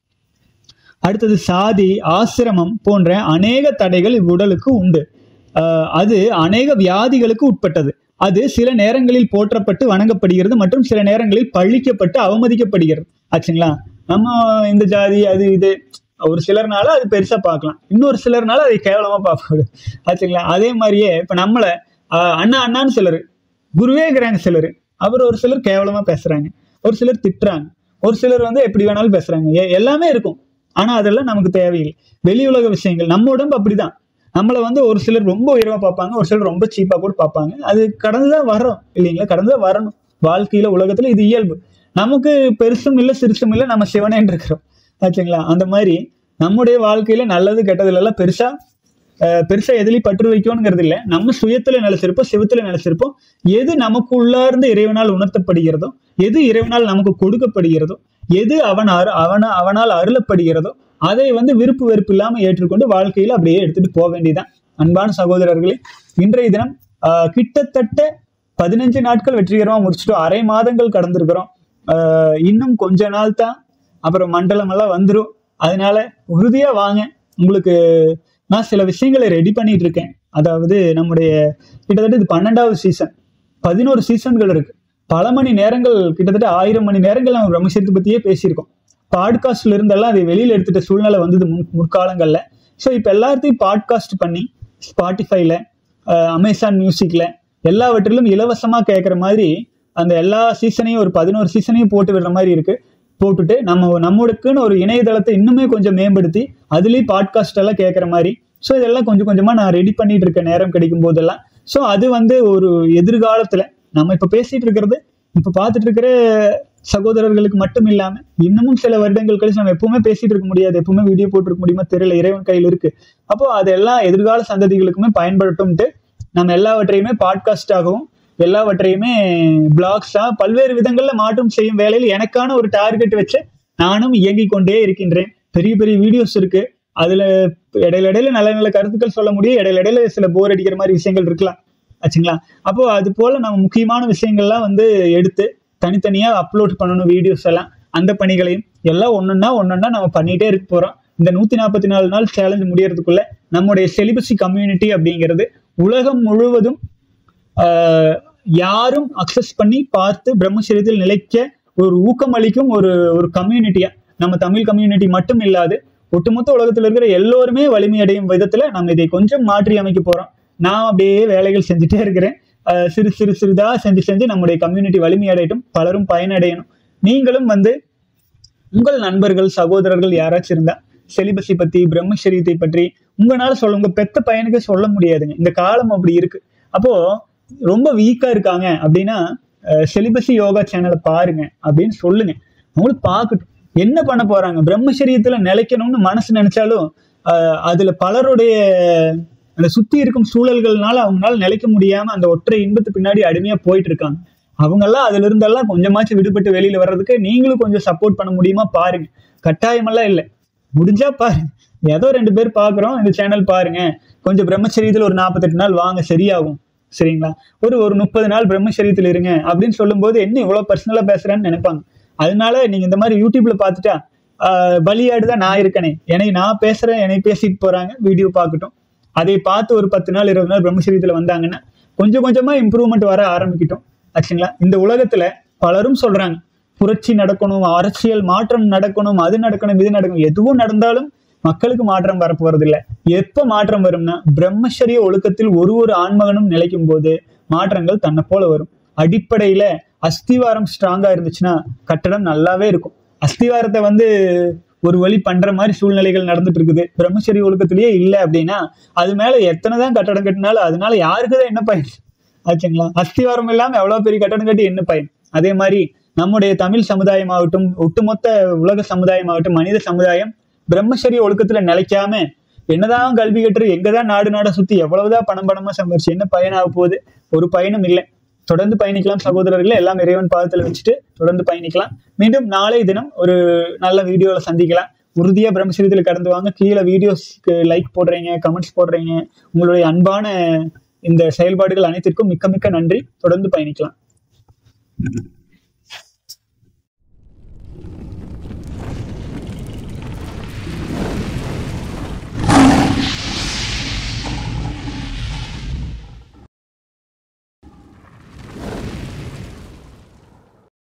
அடுத்தது சாதி ஆசிரமம் போன்ற அநேக தடைகள் இவ்வுடலுக்கு உண்டு ஆஹ் அது அநேக வியாதிகளுக்கு உட்பட்டது அது சில நேரங்களில் போற்றப்பட்டு வணங்கப்படுகிறது மற்றும் சில நேரங்களில் பழிக்கப்பட்டு அவமதிக்கப்படுகிறது ஆச்சுங்களா நம்ம இந்த ஜாதி அது இது ஒரு சிலர்னால அது பெருசா பார்க்கலாம் இன்னொரு சிலர்னால அதை கேவலமா பார்ப்பாங்க ஆச்சுங்களா அதே மாதிரியே இப்ப நம்மள ஆஹ் அண்ணா அண்ணான்னு சிலர் குருவேங்கிறாங்க சிலர் அவர் ஒரு சிலர் கேவலமா பேசுறாங்க ஒரு சிலர் திட்டுறாங்க ஒரு சிலர் வந்து எப்படி வேணாலும் பேசுறாங்க எ- எல்லாமே இருக்கும் ஆனா அதெல்லாம் நமக்கு தேவையில்லை வெளி உலக விஷயங்கள் நம்ம உடம்பு அப்படிதான் நம்மளை வந்து ஒரு சிலர் ரொம்ப உயர்வா பார்ப்பாங்க ஒரு சிலர் ரொம்ப சீப்பா கூட பார்ப்பாங்க அது கடந்துதான் வர்றோம் இல்லைங்களா கடந்துதான் வரணும் வாழ்க்கையில உலகத்துல இது இயல்பு நமக்கு பெருசும் இல்லை சிறுசும் இல்லை நம்ம சிவனேன்னு இருக்கிறோம் ஆச்சுங்களா அந்த மாதிரி நம்முடைய வாழ்க்கையில நல்லது கெட்டதுல எல்லாம் பெருசா அஹ், பெருசா எதுலையும் பற்று வைக்கணுங்கிறது இல்லை நம்ம சுயத்துல நிலைச்சிருப்போம் சிவத்துல நிலைச்சிருப்போம் எது நமக்கு உள்ளார்ந்து இறைவனால் உணர்த்தப்படுகிறதோ எது இறைவனால் நமக்கு கொடுக்கப்படுகிறதோ எது அவன் அரு அவன அவனால் அருளப்படுகிறதோ அதை வந்து விருப்பு வெறுப்பு இல்லாம ஏற்றுக்கொண்டு வாழ்க்கையில அப்படியே எடுத்துட்டு போக வேண்டியதான் அன்பான சகோதரர்களே இன்றைய தினம் ஆஹ், கிட்டத்தட்ட பதினஞ்சு நாட்கள் வெற்றிகரமா முடிச்சிட்டோம் அரை மாதங்கள் கடந்திருக்கிறோம் ஆஹ், இன்னும் கொஞ்ச நாள் தான் அப்புறம் மண்டலம் எல்லாம் வந்துடும் அதனால உறுதியா வாங்க உங்களுக்கு நான் சில விஷயங்களை ரெடி பண்ணிட்டு இருக்கேன் அதாவது நம்முடைய கிட்டத்தட்ட இது பன்னெண்டாவது சீசன் பதினோரு சீசன்கள் இருக்கு பல மணி நேரங்கள் கிட்டத்தட்ட ஆயிரம் மணி நேரங்கள் நம்ம பிரம்மசக்தி பத்தியே பேசியிருக்கோம் பாட்காஸ்ட்ல இருந்தெல்லாம் அதை வெளியில எடுத்துட்ட சூழ்நிலை வந்தது முன் முற்காலங்கள்ல ஸோ இப்போ எல்லாத்தையும் பாட்காஸ்ட் பண்ணி ஸ்பாட்டிஃபைல அமேசான் மியூசிக்ல எல்லாவற்றிலும் இலவசமா கேட்குற மாதிரி அந்த எல்லா சீசனையும் ஒரு பதினோரு சீசனையும் போட்டு விடுற மாதிரி இருக்கு போட்டுட்டு நம்ம நம்மளுக்குன்னு ஒரு இணையதளத்தை இன்னுமே கொஞ்சம் மேம்படுத்தி அதுலேயும் பாட்காஸ்ட் எல்லாம் கேட்குற மாதிரி ஸோ இதெல்லாம் கொஞ்சம் கொஞ்சமா நான் ரெடி பண்ணிட்டு இருக்க நேரம் கிடைக்கும் போதெல்லாம் ஸோ அது வந்து ஒரு எதிர்காலத்துல நம்ம இப்ப பேசிட்டு இருக்கிறது இப்ப பார்த்துட்டு இருக்கிற சகோதரர்களுக்கு மட்டும் இல்லாம இன்னமும் சில வருடங்கள் கழிச்சு நம்ம எப்பவுமே பேசிட்டு இருக்க முடியாது எப்பவுமே வீடியோ போட்டிருக்க முடியுமா தெரியல இறைவன் கையில் இருக்கு அப்போ அதெல்லாம் எதிர்கால சந்ததிகளுக்குமே பயன்படுத்தும்ட்டு நம்ம எல்லாவற்றையுமே பாட்காஸ்டாகவும் எல்லாவற்றையுமே பிளாக்ஸா பல்வேறு விதங்கள்ல மாற்றம் செய்யும் வேலையில் எனக்கான ஒரு டார்கெட் வச்சு நானும் இயங்கிக் கொண்டே இருக்கின்றேன் பெரிய பெரிய வீடியோஸ் இருக்கு அதுல இடையில இடையில நல்ல நல்ல கருத்துக்கள் சொல்ல முடியும் இடையில இடையில சில போர் அடிக்கிற மாதிரி விஷயங்கள் இருக்கலாம் ஆச்சுங்களா அப்போ அது போல நம்ம முக்கியமான விஷயங்கள்லாம் வந்து எடுத்து தனித்தனியா அப்லோட் பண்ணணும் வீடியோஸ் எல்லாம் அந்த பணிகளையும் எல்லாம் ஒன்னொன்னா ஒன்னொன்னா நம்ம பண்ணிட்டே இருக்க போறோம் இந்த நூத்தி நாற்பத்தி நாலு நாள் சேலஞ்ச் முடியறதுக்குள்ள நம்முடைய செலிபசி கம்யூனிட்டி அப்படிங்கிறது உலகம் முழுவதும் ஆஹ், யாரும் அக்சஸ் பண்ணி பார்த்து பிரம்மச்சரியத்தில் நிலைக்க ஒரு ஊக்கம் அளிக்கும் ஒரு ஒரு கம்யூனிட்டியா நம்ம தமிழ் கம்யூனிட்டி மட்டும் இல்லாது ஒட்டுமொத்த உலகத்துல இருக்கிற எல்லோருமே வலிமை அடையும் விதத்துல நம்ம இதை கொஞ்சம் மாற்றி அமைக்க போறோம் நான் அப்படியே வேலைகள் செஞ்சுட்டே இருக்கிறேன் ஆஹ், சிறு சிறு சிறிதா செஞ்சு செஞ்சு நம்முடைய கம்யூனிட்டி வலிமை அடையட்டும் பலரும் பயனடையணும் நீங்களும் வந்து உங்கள் நண்பர்கள் சகோதரர்கள் யாராச்சும் இருந்தா செலிபஸை பத்தி பிரம்மச்சரியத்தை பற்றி உங்களால சொல்ல உங்க பெத்த பையனுக்கு சொல்ல முடியாதுங்க இந்த காலம் அப்படி இருக்கு அப்போ ரொம்ப வீக்கா இருக்காங்க அப்படின்னா செலிபஸி யோகா சேனலை பாருங்க அப்படின்னு சொல்லுங்க அவங்களுக்கு பார்க்கட்டும் என்ன பண்ண போறாங்க பிரம்மச்சரியத்துல நிலைக்கணும்னு மனசு நினைச்சாலும் அஹ், அதுல பலருடைய அந்த சுத்தி இருக்கும் சூழல்கள்னால அவங்களால நிலைக்க முடியாம அந்த ஒற்றை இன்பத்து பின்னாடி அடிமையா போயிட்டு இருக்காங்க அவங்கெல்லாம் அதுல இருந்தெல்லாம் கொஞ்சமாச்சும் விடுபட்டு வெளியில வர்றதுக்கு நீங்களும் கொஞ்சம் சப்போர்ட் பண்ண முடியுமா பாருங்க கட்டாயமெல்லாம் இல்லை முடிஞ்சா பாருங்க ஏதோ ரெண்டு பேர் பார்க்குறோம் இந்த சேனல் பாருங்க கொஞ்சம் பிரம்மச்சரியத்தில் ஒரு நாற்பத்தெட்டு நாள் வாங்க சரியாகும் சரிங்களா ஒரு ஒரு முப்பது நாள் பிரம்மச்சரியத்தில் இருங்க அப்படின்னு சொல்லும்போது என்ன இவ்வளோ பர்சனலாக பேசுறேன்னு நினைப்பாங்க அதனால நீங்க இந்த மாதிரி யூடியூப்ல பார்த்துட்டா ஆஹ் பலியாடு தான் நான் இருக்கனே என்னை நான் பேசுறேன் என்னை பேசிட்டு போறாங்க வீடியோ பார்க்கட்டும் அதை பார்த்து ஒரு பத்து நாள் இருபது நாள் பிரம்மச்சரியத்தில் வந்தாங்கன்னா கொஞ்சம் கொஞ்சமா இம்ப்ரூவ்மெண்ட் வர ஆரம்பிக்கட்டும் ஆச்சுங்களா இந்த உலகத்துல பலரும் சொல்றாங்க புரட்சி நடக்கணும் அரசியல் மாற்றம் நடக்கணும் அது நடக்கணும் இது நடக்கணும் எதுவும் நடந்தாலும் மக்களுக்கு மாற்றம் வரப்போறது இல்ல எப்ப மாற்றம் வரும்னா பிரம்மச்சரிய ஒழுக்கத்தில் ஒரு ஒரு ஆண்மகனும் நிலைக்கும் போது மாற்றங்கள் தன்னை போல வரும் அடிப்படையில அஸ்திவாரம் ஸ்ட்ராங்கா இருந்துச்சுன்னா கட்டடம் நல்லாவே இருக்கும் அஸ்திவாரத்தை வந்து ஒரு வழி பண்ற மாதிரி சூழ்நிலைகள் நடந்துட்டு இருக்குது பிரம்மச்சரிய ஒழுக்கத்திலேயே இல்லை அப்படின்னா அது மேல எத்தனை தான் கட்டடம் கட்டினாலும் அதனால யாருக்கு தான் என்ன பயன் ஆச்சுங்களா அஸ்திவாரம் இல்லாம எவ்வளவு பெரிய கட்டடம் கட்டி என்ன பயன் அதே மாதிரி நம்முடைய தமிழ் சமுதாயமாகட்டும் ஒட்டுமொத்த உலக சமுதாயமாகட்டும் மனித சமுதாயம் பிரம்மச்சரிய ஒழுக்கத்துல நிலைக்காம என்னதான் கல்வி கட்டுற எங்கதான் நாடு நாட சுத்தி எவ்வளவுதான் பணம் பணமா சம்பாரிச்சு என்ன பயனாக போகுது ஒரு பயனும் இல்லை தொடர்ந்து பயணிக்கலாம் சகோதரர்களே எல்லாம் இறைவன் பாதத்துல வச்சுட்டு தொடர்ந்து பயணிக்கலாம் மீண்டும் நாளை தினம் ஒரு நல்ல வீடியோல சந்திக்கலாம் உறுதியா பிரம்மச்சரியத்தில் கடந்து வாங்க கீழே வீடியோஸ்க்கு லைக் போடுறீங்க கமெண்ட்ஸ் போடுறீங்க உங்களுடைய அன்பான இந்த செயல்பாடுகள் அனைத்திற்கும் மிக்க மிக்க நன்றி தொடர்ந்து பயணிக்கலாம்